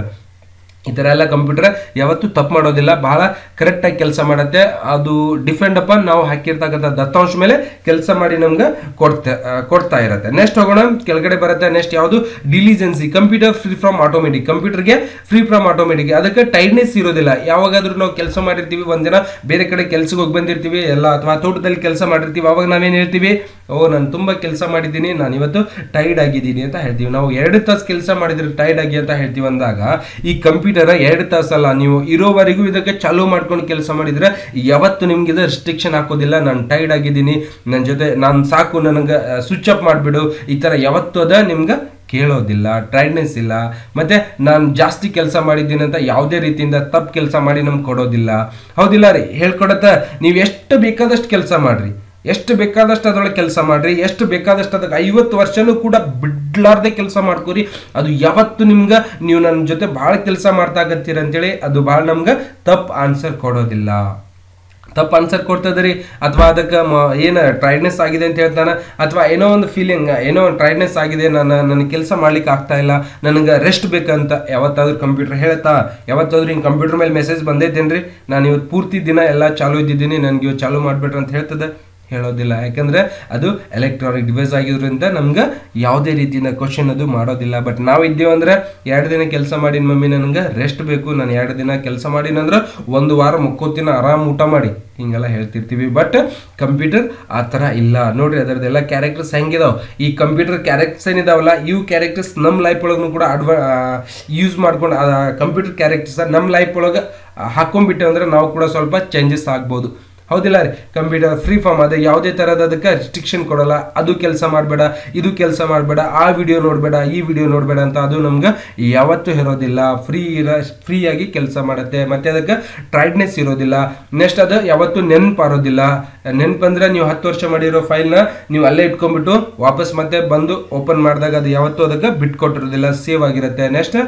ಈ ಥರ ಎಲ್ಲ ಕಂಪ್ಯೂಟರ್ ಯಾವತ್ತೂ ತಪ್ಪು ಮಾಡೋದಿಲ್ಲ ಬಹಳ ಕರೆಕ್ಟಾಗಿ ಕೆಲಸ ಮಾಡುತ್ತೆ ಅದು ಡಿಪೆಂಡ್ ಅಪಾನ್ ನಾವು ಹಾಕಿರ್ತಕ್ಕಂಥ ದತ್ತಾಂಶ ಮೇಲೆ ಕೆಲಸ ಮಾಡಿ ನಮ್ಗೆ ಕೊಡ್ತಾ ಆ, ಕೊಡ್ತಾ ಇರುತ್ತೆ ನೆಕ್ಸ್ಟ್ ಹೋಗೋಣ ಕೆಳಗಡೆ ಬರುತ್ತೆ ನೆಕ್ಸ್ಟ್ ಯಾವುದು diligence computer free from automatic ಕಂಪ್ಯೂಟರ್ಗೆ ಫ್ರೀ ಫ್ರಮ್ ಆಟೋಮೆಟಿಕ್ ಅದಕ್ಕೆ ಟೈಡ್ನೆಸ್ ಇರೋದಿಲ್ಲ ಯಾವಾಗಾದ್ರೂ ನಾವು ಕೆಲಸ ಮಾಡಿರ್ತೀವಿ ಒಂದಿನ ಬೇರೆ ಕಡೆ ಕೆಲ್ಸಕ್ಕೆ ಹೋಗಿ ಬಂದಿರ್ತೀವಿ ಎಲ್ಲ ಅಥವಾ ತೋಟದಲ್ಲಿ ಕೆಲಸ ಮಾಡಿರ್ತೀವಿ ಅವಾಗ ನಾವೇನು ಹೇಳ್ತೀವಿ ಓ ನಾನು ತುಂಬಾ ಕೆಲಸ ಮಾಡಿದ್ದೀನಿ ನಾನು ಇವತ್ತು ಟೈರ್ಡ್ ಆಗಿದ್ದೀನಿ ಅಂತ ಹೇಳ್ತೀವಿ ನಾವು ಎರಡು ತಾಸು ಕೆಲಸ ಮಾಡಿದ್ರೆ ಟೈರ್ಡ್ ಆಗಿ ಅಂತ ಹೇಳ್ತೀವಿ ಅಂದಾಗ ಈ ಕಂಪ್ಯೂಟರ್ ಎರಡು ತಾಸಲ್ಲ ನೀವು ಇರೋವರೆಗೂ ಇದಕ್ಕೆ ಚಾಲೂ ಮಾಡ್ಕೊಂಡು ಕೆಲಸ ಮಾಡಿದ್ರೆ ಯಾವತ್ತು ನಿಮ್ಗೆ ಇದು ರಿಸ್ಟ್ರಿಕ್ಷನ್ ಹಾಕೋದಿಲ್ಲ ನಾನು ಟೈರ್ಡ್ ಆಗಿದ್ದೀನಿ ನನ್ನ ಜೊತೆ ನಾನು ಸಾಕು ನನಗೆ ಸ್ವಿಚ್ ಆಫ್ ಮಾಡಿಬಿಡು ಈ ಥರ ಯಾವತ್ತು ಅದ ನಿಮ್ಗೆ ಕೇಳೋದಿಲ್ಲ ಟೈರ್ಡ್ನೆಸ್ ಇಲ್ಲ ಮತ್ತೆ ನಾನು ಜಾಸ್ತಿ ಕೆಲಸ ಮಾಡಿದ್ದೀನಿ ಅಂತ ಯಾವುದೇ ರೀತಿಯಿಂದ ತಪ್ಪು ಕೆಲಸ ಮಾಡಿ ನಮ್ಗೆ ಕೊಡೋದಿಲ್ಲ ಹೌದಿಲ್ಲ ರೀ ಹೇಳ್ಕೊಡತ್ತ ನೀವು ಎಷ್ಟು ಬೇಕಾದಷ್ಟು ಕೆಲಸ ಮಾಡ್ರಿ ಎಷ್ಟು ಬೇಕಾದಷ್ಟು ಅದ್ರೊಳಗೆ ಕೆಲಸ ಮಾಡ್ರಿ ಎಷ್ಟು ಬೇಕಾದಷ್ಟು ಅದಕ್ಕೆ ಐವತ್ತು ವರ್ಷನೂ ಕೂಡ ಬಿಡ್ಲಾರ್ದೆ ಕೆಲಸ ಮಾಡ್ಕೋರಿ ಅದು ಯಾವತ್ತು ನಿಮ್ಗೆ ನೀವು ನನ್ನ ಜೊತೆ ಭಾಳ ಕೆಲಸ ಮಾಡ್ತಾ ಆಗತ್ತೀರ ಅಂತೇಳಿ ಅದು ಭಾಳ ನಮ್ಗೆ ತಪ್ಪು ಆನ್ಸರ್ ಕೊಡೋದಿಲ್ಲ ತಪ್ಪು ಆನ್ಸರ್ ಕೊಡ್ತದ್ರಿ ಅಥವಾ ಅದಕ್ಕೆ ಏನು ಟ್ರೈಡ್ನೆಸ್ ಆಗಿದೆ ಅಂತ ಹೇಳ್ತಾನೆ ಅಥವಾ ಏನೋ ಒಂದು ಫೀಲಿಂಗ್ ಏನೋ ಒಂದು ಟ್ರೈಡ್ನೆಸ್ ಆಗಿದೆ ನಾನು ನನಗೆ ಕೆಲಸ ಮಾಡ್ಲಿಕ್ಕೆ ಆಗ್ತಾ ಇಲ್ಲ ನನಗೆ ರೆಸ್ಟ್ ಬೇಕಂತ ಯಾವತ್ತಾದ್ರೂ ಕಂಪ್ಯೂಟರ್ ಹೇಳ್ತಾ ಯಾವತ್ತಾದ್ರೂ ಹಿಂಗೆ ಕಂಪ್ಯೂಟರ್ ಮೇಲೆ ಮೆಸೇಜ್ ಬಂದೈತೇನ್ರಿ ನಾನು ಇವತ್ತು ಪೂರ್ತಿ ದಿನ ಎಲ್ಲ ಚಾಲು ಇದ್ದಿದ್ದೀನಿ ನನಗೆ ಇವತ್ತು ಚಾಲು ಮಾಡಿಬಿಟ್ರೆ ಅಂತ ಹೇಳ್ತದೆ ಹೇಳೋದಿಲ್ಲ ಯಾಕಂದ್ರೆ ಅದು ಎಲೆಕ್ಟ್ರಾನಿಕ್ ಡಿವೈಸ್ ಆಗಿರೋದ್ರಿಂದ ನಮ್ಗೆ ಯಾವುದೇ ರೀತಿಯಿಂದ ಕ್ವಶನ್ ಅದು ಮಾಡೋದಿಲ್ಲ ಬಟ್ ನಾವು ಇದ್ದೀವಿ ಅಂದ್ರೆ ಎರಡು ದಿನ ಕೆಲಸ ಮಾಡಿನ ಮಮ್ಮಿ ನನಗೆ ರೆಸ್ಟ್ ಬೇಕು ನಾನು ಎರಡು ದಿನ ಕೆಲಸ ಮಾಡಿನಂದ್ರೆ ಒಂದು ವಾರ ಮುಕ್ಕೋತಿನ ಆರಾಮ್ ಊಟ ಮಾಡಿ ಹಿಂಗೆಲ್ಲ ಹೇಳ್ತಿರ್ತೀವಿ ಬಟ್ ಕಂಪ್ಯೂಟರ್ ಆ ಥರ ಇಲ್ಲ ನೋಡ್ರಿ ಅದರದ್ದೆಲ್ಲ ಕ್ಯಾರೆಕ್ಟರ್ಸ್ ಹೆಂಗಿದಾವ ಈ ಕಂಪ್ಯೂಟರ್ ಕ್ಯಾರೆಕ್ಟರ್ಸ್ ಏನಿದಾವಲ್ಲ ಇವು ಕ್ಯಾರೆಕ್ಟರ್ಸ್ ನಮ್ಮ ಲೈಫ್ ಒಳಗೂ ಕೂಡ ಅಡ್ವ ಯೂಸ್ ಮಾಡ್ಕೊಂಡು ಕಂಪ್ಯೂಟರ್ ಕ್ಯಾರೆಕ್ಟರ್ಸ್ ನಮ್ಮ ಲೈಫ್ ಒಳಗೆ ಹಾಕೊಂಡ್ಬಿಟ್ಟೆ ಅಂದ್ರೆ ನಾವು ಕೂಡ ಸ್ವಲ್ಪ ಚೇಂಜಸ್ ಆಗ್ಬೋದು ಹೌದಿಲ್ಲ ರೀ ಕಂಪ್ಯೂಟರ್ ಫ್ರೀ ಫಾರ್ಮ್ ಅದೇ ಯಾವುದೇ ಥರದ ಅದಕ್ಕೆ ರಿಸ್ಟ್ರಿಕ್ಷನ್ ಕೊಡಲ್ಲ ಅದು ಕೆಲಸ ಮಾಡಬೇಡ ಇದು ಕೆಲಸ ಮಾಡಬೇಡ ಆ ವಿಡಿಯೋ ನೋಡಬೇಡ ಈ ವಿಡಿಯೋ ನೋಡಬೇಡ ಅಂತ ಅದು ನಮ್ಗೆ ಯಾವತ್ತೂ ಇರೋದಿಲ್ಲ ಫ್ರೀ ಇರೋ ಫ್ರೀಯಾಗಿ ಕೆಲಸ ಮಾಡುತ್ತೆ ಮತ್ತೆ ಅದಕ್ಕೆ ಟ್ರೈಡ್ನೆಸ್ ಇರೋದಿಲ್ಲ ನೆಕ್ಸ್ಟ್ ಅದು ಯಾವತ್ತೂ ನೆನಪಾರೋದಿಲ್ಲ ನೆನಪಂದ್ರೆ ನೀವು ಹತ್ತು ವರ್ಷ ಮಾಡಿರೋ ಫೈಲ್ನ ನೀವು ಅಲ್ಲೇ ಇಟ್ಕೊಂಡ್ಬಿಟ್ಟು ವಾಪಸ್ ಮತ್ತೆ ಬಂದು ಓಪನ್ ಮಾಡಿದಾಗ ಅದು ಯಾವತ್ತೂ ಅದಕ್ಕೆ ಬಿಟ್ಕೊಟ್ಟಿರೋದಿಲ್ಲ ಸೇವ್ ಆಗಿರುತ್ತೆ ನೆಕ್ಸ್ಟ್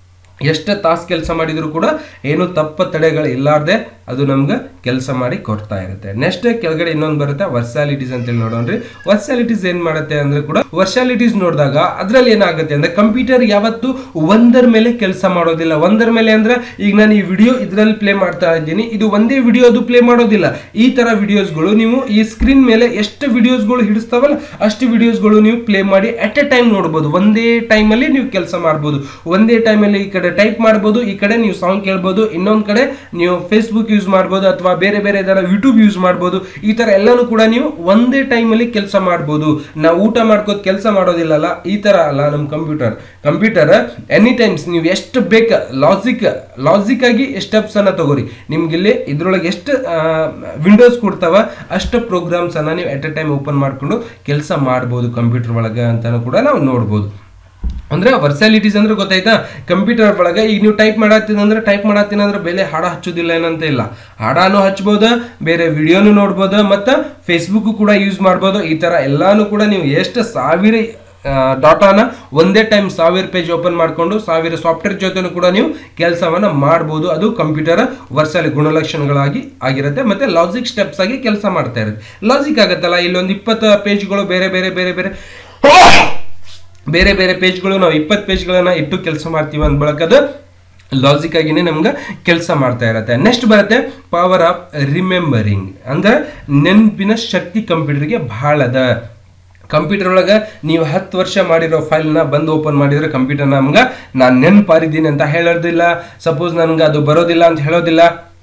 ಎಷ್ಟು ತಾಸು ಕೆಲಸ ಮಾಡಿದ್ರು ಕೂಡ ಏನು ತಪ್ಪ ತಡೆಗಳು ಇಲ್ಲಾರ್ದೆ ಅದು ನಮ್ಗೆ ಕೆಲಸ ಮಾಡಿ ಕೊಡ್ತಾ ಇರುತ್ತೆ ನೆಕ್ಸ್ಟ್ ಕೆಳಗಡೆ ಇನ್ನೊಂದು ಬರುತ್ತೆ ವರ್ಸಾಲಿಟೀಸ್ ಅಂತೇಳಿ ನೋಡೋಣ್ರಿ ವರ್ಸಾಲಿಟೀಸ್ ಏನ್ ಮಾಡುತ್ತೆ ಅಂದ್ರೆ ಕೂಡ ವರ್ಸಾಲಿಟೀಸ್ ನೋಡಿದಾಗ ಅದ್ರಲ್ಲಿ ಏನಾಗುತ್ತೆ ಅಂದ್ರೆ ಕಂಪ್ಯೂಟರ್ ಯಾವತ್ತು ಒಂದರ ಮೇಲೆ ಕೆಲಸ ಮಾಡೋದಿಲ್ಲ ಒಂದರ ಮೇಲೆ ಅಂದ್ರೆ ಈಗ ನಾನು ಈ ವಿಡಿಯೋ ಇದ್ರಲ್ಲಿ ಪ್ಲೇ ಮಾಡ್ತಾ ಇದ್ದೀನಿ ಇದು ಒಂದೇ ವಿಡಿಯೋ ಅದು ಪ್ಲೇ ಮಾಡೋದಿಲ್ಲ ಈ ತರ ವಿಡಿಯೋಸ್ಗಳು ನೀವು ಈ ಸ್ಕ್ರೀನ್ ಮೇಲೆ ಎಷ್ಟು ವಿಡಿಯೋಸ್ಗಳು ಹಿಡಿಸ್ತಾವಲ್ಲ ಅಷ್ಟು ವಿಡಿಯೋಸ್ಗಳು ನೀವು ಪ್ಲೇ ಮಾಡಿ ಅಟ್ ಎ ಟೈಮ್ ನೋಡ್ಬೋದು ಒಂದೇ ಟೈಮಲ್ಲಿ ನೀವು ಕೆಲಸ ಮಾಡ್ಬೋದು ಒಂದೇ ಟೈಮಲ್ಲಿ ಈ ಕಡೆ ಟೈಪ್ ಮಾಡ್ಬೋದು ಈ ಕಡೆ ನೀವು ಸಾಂಗ್ ಕೇಳ್ಬೋದು ಇನ್ನೊಂದು ಕಡೆ ನೀವು ಫೇಸ್ಬುಕ್ ಯೂಸ್ ಮಾಡ್ಬೋದು ಅಥವಾ ಬೇರೆ ಬೇರೆ ಇದರ ಯೂಟ್ಯೂಬ್ ಯೂಸ್ ಮಾಡ್ಬೋದು ಈ ತರ ಎಲ್ಲಾನು ಕೂಡ ನೀವು ಒಂದೇ ಟೈಮಲ್ಲಿ ಕೆಲಸ ಮಾಡ್ಬೋದು ನಾವು ಊಟ ಮಾಡ್ಕೋದ್ ಕೆಲಸ ಮಾಡೋದಿಲ್ಲಲ್ಲ ಈ ತರ ಅಲ್ಲ ನಮ್ಮ ಕಂಪ್ಯೂಟರ್ ಕಂಪ್ಯೂಟರ್ ಎನಿ ಟೈಮ್ಸ್ ನೀವು ಎಷ್ಟು ಬೇಕ ಲಾಜಿಕ್ ಲಾಜಿಕ್ ಆಗಿ ಸ್ಟೆಪ್ಸ್ ಅನ್ನ ತಗೋರಿ ನಿಮ್ಗಿಲ್ಲಿ ಇದ್ರೊಳಗೆ ಎಷ್ಟು ವಿಂಡೋಸ್ ಕೊಡ್ತಾವ ಅಷ್ಟು ಪ್ರೋಗ್ರಾಮ್ಸ್ ಅನ್ನ ನೀವು ಎಟ್ ಎ ಟೈಮ್ ಓಪನ್ ಮಾಡ್ಕೊಂಡು ಕೆಲಸ ಮಾಡ್ಬೋದು ಕಂಪ್ಯೂಟರ್ ಒಳಗೆ ಅಂತಾನು ಕೂಡ ನಾವು ನೋಡ್ಬೋದು ಅಂದ್ರೆ ವರ್ಸಾಲಿಟೀಸ್ ಅಂದ್ರೆ ಗೊತ್ತಾಯ್ತಾ ಕಂಪ್ಯೂಟರ್ ಒಳಗೆ ಈಗ ನೀವು ಟೈಪ್ ಮಾಡತ್ತೀನಿ ಅಂದ್ರೆ ಟೈಪ್ ಮಾಡತ್ತೀನಿ ಅಂದ್ರೆ ಬೆಲೆ ಹಾಡ ಹಚ್ಚೋದಿಲ್ಲ ಏನಂತ ಇಲ್ಲ ಹಾಡಾನು ಹಚ್ಬೋದು ಬೇರೆ ವಿಡಿಯೋನು ನೋಡ್ಬೋದು ಮತ್ತು ಫೇಸ್ಬುಕ್ ಕೂಡ ಯೂಸ್ ಮಾಡ್ಬೋದು ಈ ತರ ಎಲ್ಲಾನು ಕೂಡ ನೀವು ಎಷ್ಟು ಸಾವಿರ ಡಾಟಾನ ಒಂದೇ ಟೈಮ್ ಸಾವಿರ ಪೇಜ್ ಓಪನ್ ಮಾಡಿಕೊಂಡು ಸಾವಿರ ಸಾಫ್ಟ್ವೇರ್ ಜೊತೆನೂ ಕೂಡ ನೀವು ಕೆಲಸವನ್ನ ಮಾಡ್ಬೋದು ಅದು ಕಂಪ್ಯೂಟರ್ ವರ್ಸಲ್ ಗುಣಲಕ್ಷಣಗಳಾಗಿ ಆಗಿರುತ್ತೆ ಮತ್ತೆ ಲಾಜಿಕ್ ಸ್ಟೆಪ್ಸ್ ಆಗಿ ಕೆಲಸ ಮಾಡ್ತಾ ಇರುತ್ತೆ ಲಾಜಿಕ್ ಆಗುತ್ತಲ್ಲ ಇಲ್ಲೊಂದು ಇಪ್ಪತ್ತು ಪೇಜ್ಗಳು ಬೇರೆ ಬೇರೆ ಬೇರೆ ಬೇರೆ ಬೇರೆ ಬೇರೆ ಪೇಜ್ಗಳು ನಾವು ಇಪ್ಪತ್ತು ಪೇಜ್ಗಳನ್ನ ಇಟ್ಟು ಕೆಲಸ ಮಾಡ್ತೀವಿ ಅಂದ ಬಳಕದು ಲಾಜಿಕ್ ಆಗಿನೇ ನಮ್ಗೆ ಕೆಲಸ ಮಾಡ್ತಾ ಇರತ್ತೆ ನೆಕ್ಸ್ಟ್ ಬರುತ್ತೆ ಪವರ್ ಆಫ್ ರಿಮೆಂಬರಿಂಗ್ ಅಂದ್ರೆ ನೆನಪಿನ ಶಕ್ತಿ ಕಂಪ್ಯೂಟರ್ಗೆ ಬಹಳ ಅದ ಕಂಪ್ಯೂಟರ್ ಒಳಗೆ ನೀವು ಹತ್ತು ವರ್ಷ ಮಾಡಿರೋ ಫೈಲ್ನ ಬಂದು ಓಪನ್ ಮಾಡಿದ್ರೆ ಕಂಪ್ಯೂಟರ್ ನಮ್ಗೆ ನಾನು ನೆನಪಾರಿದ್ದೀನಿ ಅಂತ ಹೇಳೋದಿಲ್ಲ ಸಪೋಸ್ ನನಗೆ ಅದು ಬರೋದಿಲ್ಲ ಅಂತ ಹೇಳೋದಿಲ್ಲ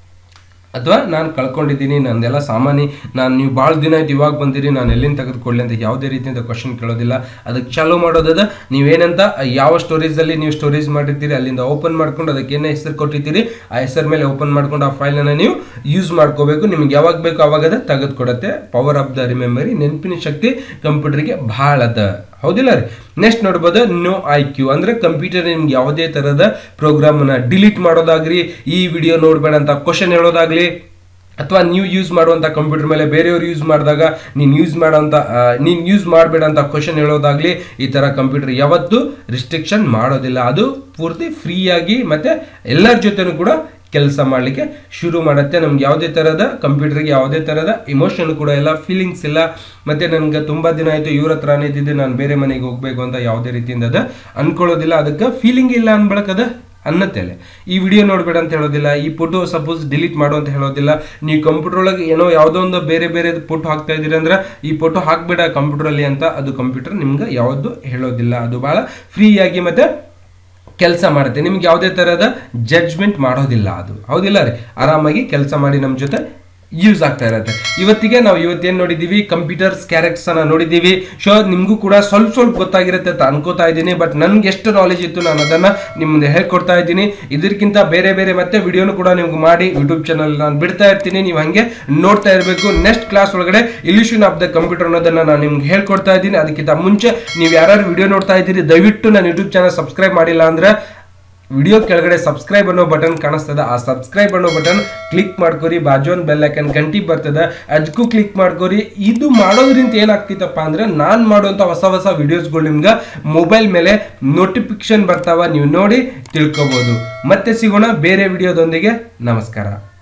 ಅಥವಾ ನಾನು ಕಳ್ಕೊಂಡಿದ್ದೀನಿ ನಂದೆಲ್ಲ ಸಾಮಾನ್ಯ ನಾನು ನೀವು ಭಾಳ ದಿನ ಆಯ್ತು ಇವಾಗ ಬಂದಿರಿ ನಾನು ಎಲ್ಲಿಂದ ತೆಗೆದುಕೊಳ್ಳಿ ಅಂತ ಯಾವುದೇ ರೀತಿಯಿಂದ ಕ್ವಶನ್ ಕೇಳೋದಿಲ್ಲ ಅದಕ್ಕೆ ಚಾಲೂ ಮಾಡೋದದ ನೀವೇನಂತ ಯಾವ ಸ್ಟೋರೇಜಲ್ಲಿ ನೀವು ಸ್ಟೋರೇಜ್ ಮಾಡಿರ್ತೀರಿ ಅಲ್ಲಿಂದ ಓಪನ್ ಮಾಡ್ಕೊಂಡು ಅದಕ್ಕೆ ಏನೇ ಹೆಸರು ಕೊಟ್ಟಿರ್ತೀರಿ ಆ ಹೆಸರು ಮೇಲೆ ಓಪನ್ ಮಾಡ್ಕೊಂಡು ಆ ಫೈಲನ್ನು ನೀವು ಯೂಸ್ ಮಾಡ್ಕೋಬೇಕು ನಿಮ್ಗೆ ಯಾವಾಗ ಬೇಕು ಅವಾಗ ಅದು ತೆಗೆದುಕೊಡುತ್ತೆ ಪವರ್ ಆಫ್ ದ ರಿಮೆಮರಿ ನೆನಪಿನ ಶಕ್ತಿ ಕಂಪ್ಯೂಟರ್ಗೆ ಭಾಳ ಅದ ಹೌದಿಲ್ಲ ರೀ ನೆಕ್ಸ್ಟ್ ನೋಡ್ಬೋದು ನೋ ಐ ಕ್ಯೂ ಅಂದ್ರೆ ಕಂಪ್ಯೂಟರ್ ನಿಮ್ಗೆ ಯಾವುದೇ ಥರದ ಪ್ರೋಗ್ರಾಮನ್ನ ಡಿಲೀಟ್ ಮಾಡೋದಾಗ್ಲಿ ಈ ವಿಡಿಯೋ ನೋಡಬೇಡ ಅಂತ ಕ್ವಶನ್ ಹೇಳೋದಾಗ್ಲಿ ಅಥವಾ ನೀವು ಯೂಸ್ ಮಾಡುವಂಥ ಕಂಪ್ಯೂಟರ್ ಮೇಲೆ ಬೇರೆಯವರು ಯೂಸ್ ಮಾಡಿದಾಗ ನೀನು ಯೂಸ್ ಮಾಡೋಂಥ ನೀನು ಯೂಸ್ ಮಾಡಬೇಡ ಅಂತ ಕ್ವಶನ್ ಹೇಳೋದಾಗ್ಲಿ ಈ ಥರ ಕಂಪ್ಯೂಟರ್ ಯಾವತ್ತೂ ರಿಸ್ಟ್ರಿಕ್ಷನ್ ಮಾಡೋದಿಲ್ಲ ಅದು ಪೂರ್ತಿ ಫ್ರೀಯಾಗಿ ಮತ್ತು ಎಲ್ಲರ ಜೊತೆನೂ ಕೂಡ ಕೆಲಸ ಮಾಡಲಿಕ್ಕೆ ಶುರು ಮಾಡುತ್ತೆ ನಮ್ಗೆ ಯಾವುದೇ ಥರದ ಕಂಪ್ಯೂಟರ್ಗೆ ಯಾವುದೇ ಥರದ ಇಮೋಷನ್ ಕೂಡ ಇಲ್ಲ ಫೀಲಿಂಗ್ಸ್ ಇಲ್ಲ ಮತ್ತು ನನಗೆ ತುಂಬ ದಿನ ಆಯಿತು ಇವ್ರ ಹತ್ರನೇ ಇದ್ದಿದ್ದೆ ನಾನು ಬೇರೆ ಮನೆಗೆ ಹೋಗಬೇಕು ಅಂತ ಯಾವುದೇ ರೀತಿಯಿಂದ ಅದ ಅನ್ಕೊಳ್ಳೋದಿಲ್ಲ ಅದಕ್ಕೆ ಫೀಲಿಂಗ್ ಇಲ್ಲ ಅನ್ಬಳಕದ ಅನ್ನತ್ತೇಲೆ ಈ ವಿಡಿಯೋ ನೋಡಬೇಡ ಅಂತ ಹೇಳೋದಿಲ್ಲ ಈ ಫೋಟೋ ಸಪೋಸ್ ಡಿಲೀಟ್ ಮಾಡು ಅಂತ ಹೇಳೋದಿಲ್ಲ ನೀವು ಕಂಪ್ಯೂಟರ್ ಒಳಗೆ ಏನೋ ಯಾವುದೋ ಒಂದು ಬೇರೆ ಬೇರೆ ಫೋಟೋ ಹಾಕ್ತಾ ಇದ್ದೀರಿ ಅಂದ್ರೆ ಈ ಫೋಟೋ ಹಾಕ್ಬೇಡ ಕಂಪ್ಯೂಟರಲ್ಲಿ ಅಂತ ಅದು ಕಂಪ್ಯೂಟರ್ ನಿಮ್ಗೆ ಯಾವುದು ಹೇಳೋದಿಲ್ಲ ಅದು ಭಾಳ ಫ್ರೀಯಾಗಿ ಮತ್ತು ಕೆಲಸ ಮಾಡುತ್ತೆ ನಿಮ್ಗೆ ಯಾವುದೇ ಥರದ ಜಡ್ಜ್ಮೆಂಟ್ ಮಾಡೋದಿಲ್ಲ ಅದು ಹೌದಿಲ್ಲ ರೀ ಆರಾಮಾಗಿ ಕೆಲಸ ಮಾಡಿ ನಮ್ಮ ಜೊತೆ ಯೂಸ್ ಆಗ್ತಾ ಇರುತ್ತೆ ಇವತ್ತಿಗೆ ನಾವು ಇವತ್ತೇನು ನೋಡಿದ್ದೀವಿ ಕಂಪ್ಯೂಟರ್ಸ್ ಕ್ಯಾರೆಕ್ಟರ್ಸ್ ಅನ್ನ ನೋಡಿದ್ದೀವಿ ಶೋ ನಿಮಗೂ ಕೂಡ ಸ್ವಲ್ಪ ಸ್ವಲ್ಪ ಗೊತ್ತಾಗಿರುತ್ತೆ ಅಂತ ಅನ್ಕೋತಾ ಇದ್ದೀನಿ ಬಟ್ ನನ್ಗೆ ಎಷ್ಟು ನಾಲೆಜ್ ಇತ್ತು ನಾನು ಅದನ್ನ ನಿಮ್ಮ ಮುಂದೆ ಹೇಳ್ಕೊಡ್ತಾ ಇದ್ದೀನಿ ಇದಕ್ಕಿಂತ ಬೇರೆ ಬೇರೆ ಮತ್ತೆ ವಿಡಿಯೋನು ಕೂಡ ನಿಮ್ಗೆ ಮಾಡಿ ಯೂಟ್ಯೂಬ್ ಚಾನಲ್ ನಾನು ಬಿಡ್ತಾ ಇರ್ತೀನಿ ನೀವು ಹಂಗೆ ನೋಡ್ತಾ ಇರಬೇಕು ನೆಕ್ಸ್ಟ್ ಕ್ಲಾಸ್ ಒಳಗಡೆ ಇಲ್ಯೂಷನ್ ಆಫ್ ದ ಕಂಪ್ಯೂಟರ್ ಅನ್ನೋದನ್ನ ನಾನು ನಿಮ್ಗೆ ಹೇಳ್ಕೊಡ್ತಾ ಇದ್ದೀನಿ ಅದಕ್ಕಿಂತ ಮುಂಚೆ ನೀವು ಯಾರ್ಯಾರು ವಿಡಿಯೋ ನೋಡ್ತಾ ಇದ್ದೀರಿ ದಯವಿಟ್ಟು ನನ್ನ ಯೂಟ್ಯೂಬ್ ಚಾನಲ್ ಸಬ್ಸ್ಕ್ರೈಬ್ ಮಾಡಿಲ್ಲ ಅಂದ್ರೆ ವಿಡಿಯೋ ಕೆಳಗಡೆ ಸಬ್ಸ್ಕ್ರೈಬ್ ಅನ್ನೋ ಬಟನ್ ಕಾಣಿಸ್ತದ ಆ ಸಬ್ಸ್ಕ್ರೈಬ್ ಅನ್ನೋ ಬಟನ್ ಕ್ಲಿಕ್ ಮಾಡ್ಕೊರಿ ಬಾಜು ಒಂದು ಬೆಲ್ ಐಕನ್ ಗಂಟಿ ಬರ್ತದ ಅದಕ್ಕೂ ಕ್ಲಿಕ್ ಮಾಡ್ಕೊರಿ ಇದು ಮಾಡೋದ್ರಿಂದ ಏನಾಗ್ತಿತ್ತಪ್ಪ ಅಂದ್ರೆ ನಾನು ಮಾಡುವಂಥ ಹೊಸ ಹೊಸ ವಿಡಿಯೋಸ್ಗಳು ನಿಮ್ಗೆ ಮೊಬೈಲ್ ಮೇಲೆ ನೋಟಿಫಿಕೇಶನ್ ಬರ್ತಾವ ನೀವು ನೋಡಿ ತಿಳ್ಕೊಬೋದು ಮತ್ತೆ ಸಿಗೋಣ ಬೇರೆ ವಿಡಿಯೋದೊಂದಿಗೆ ನಮಸ್ಕಾರ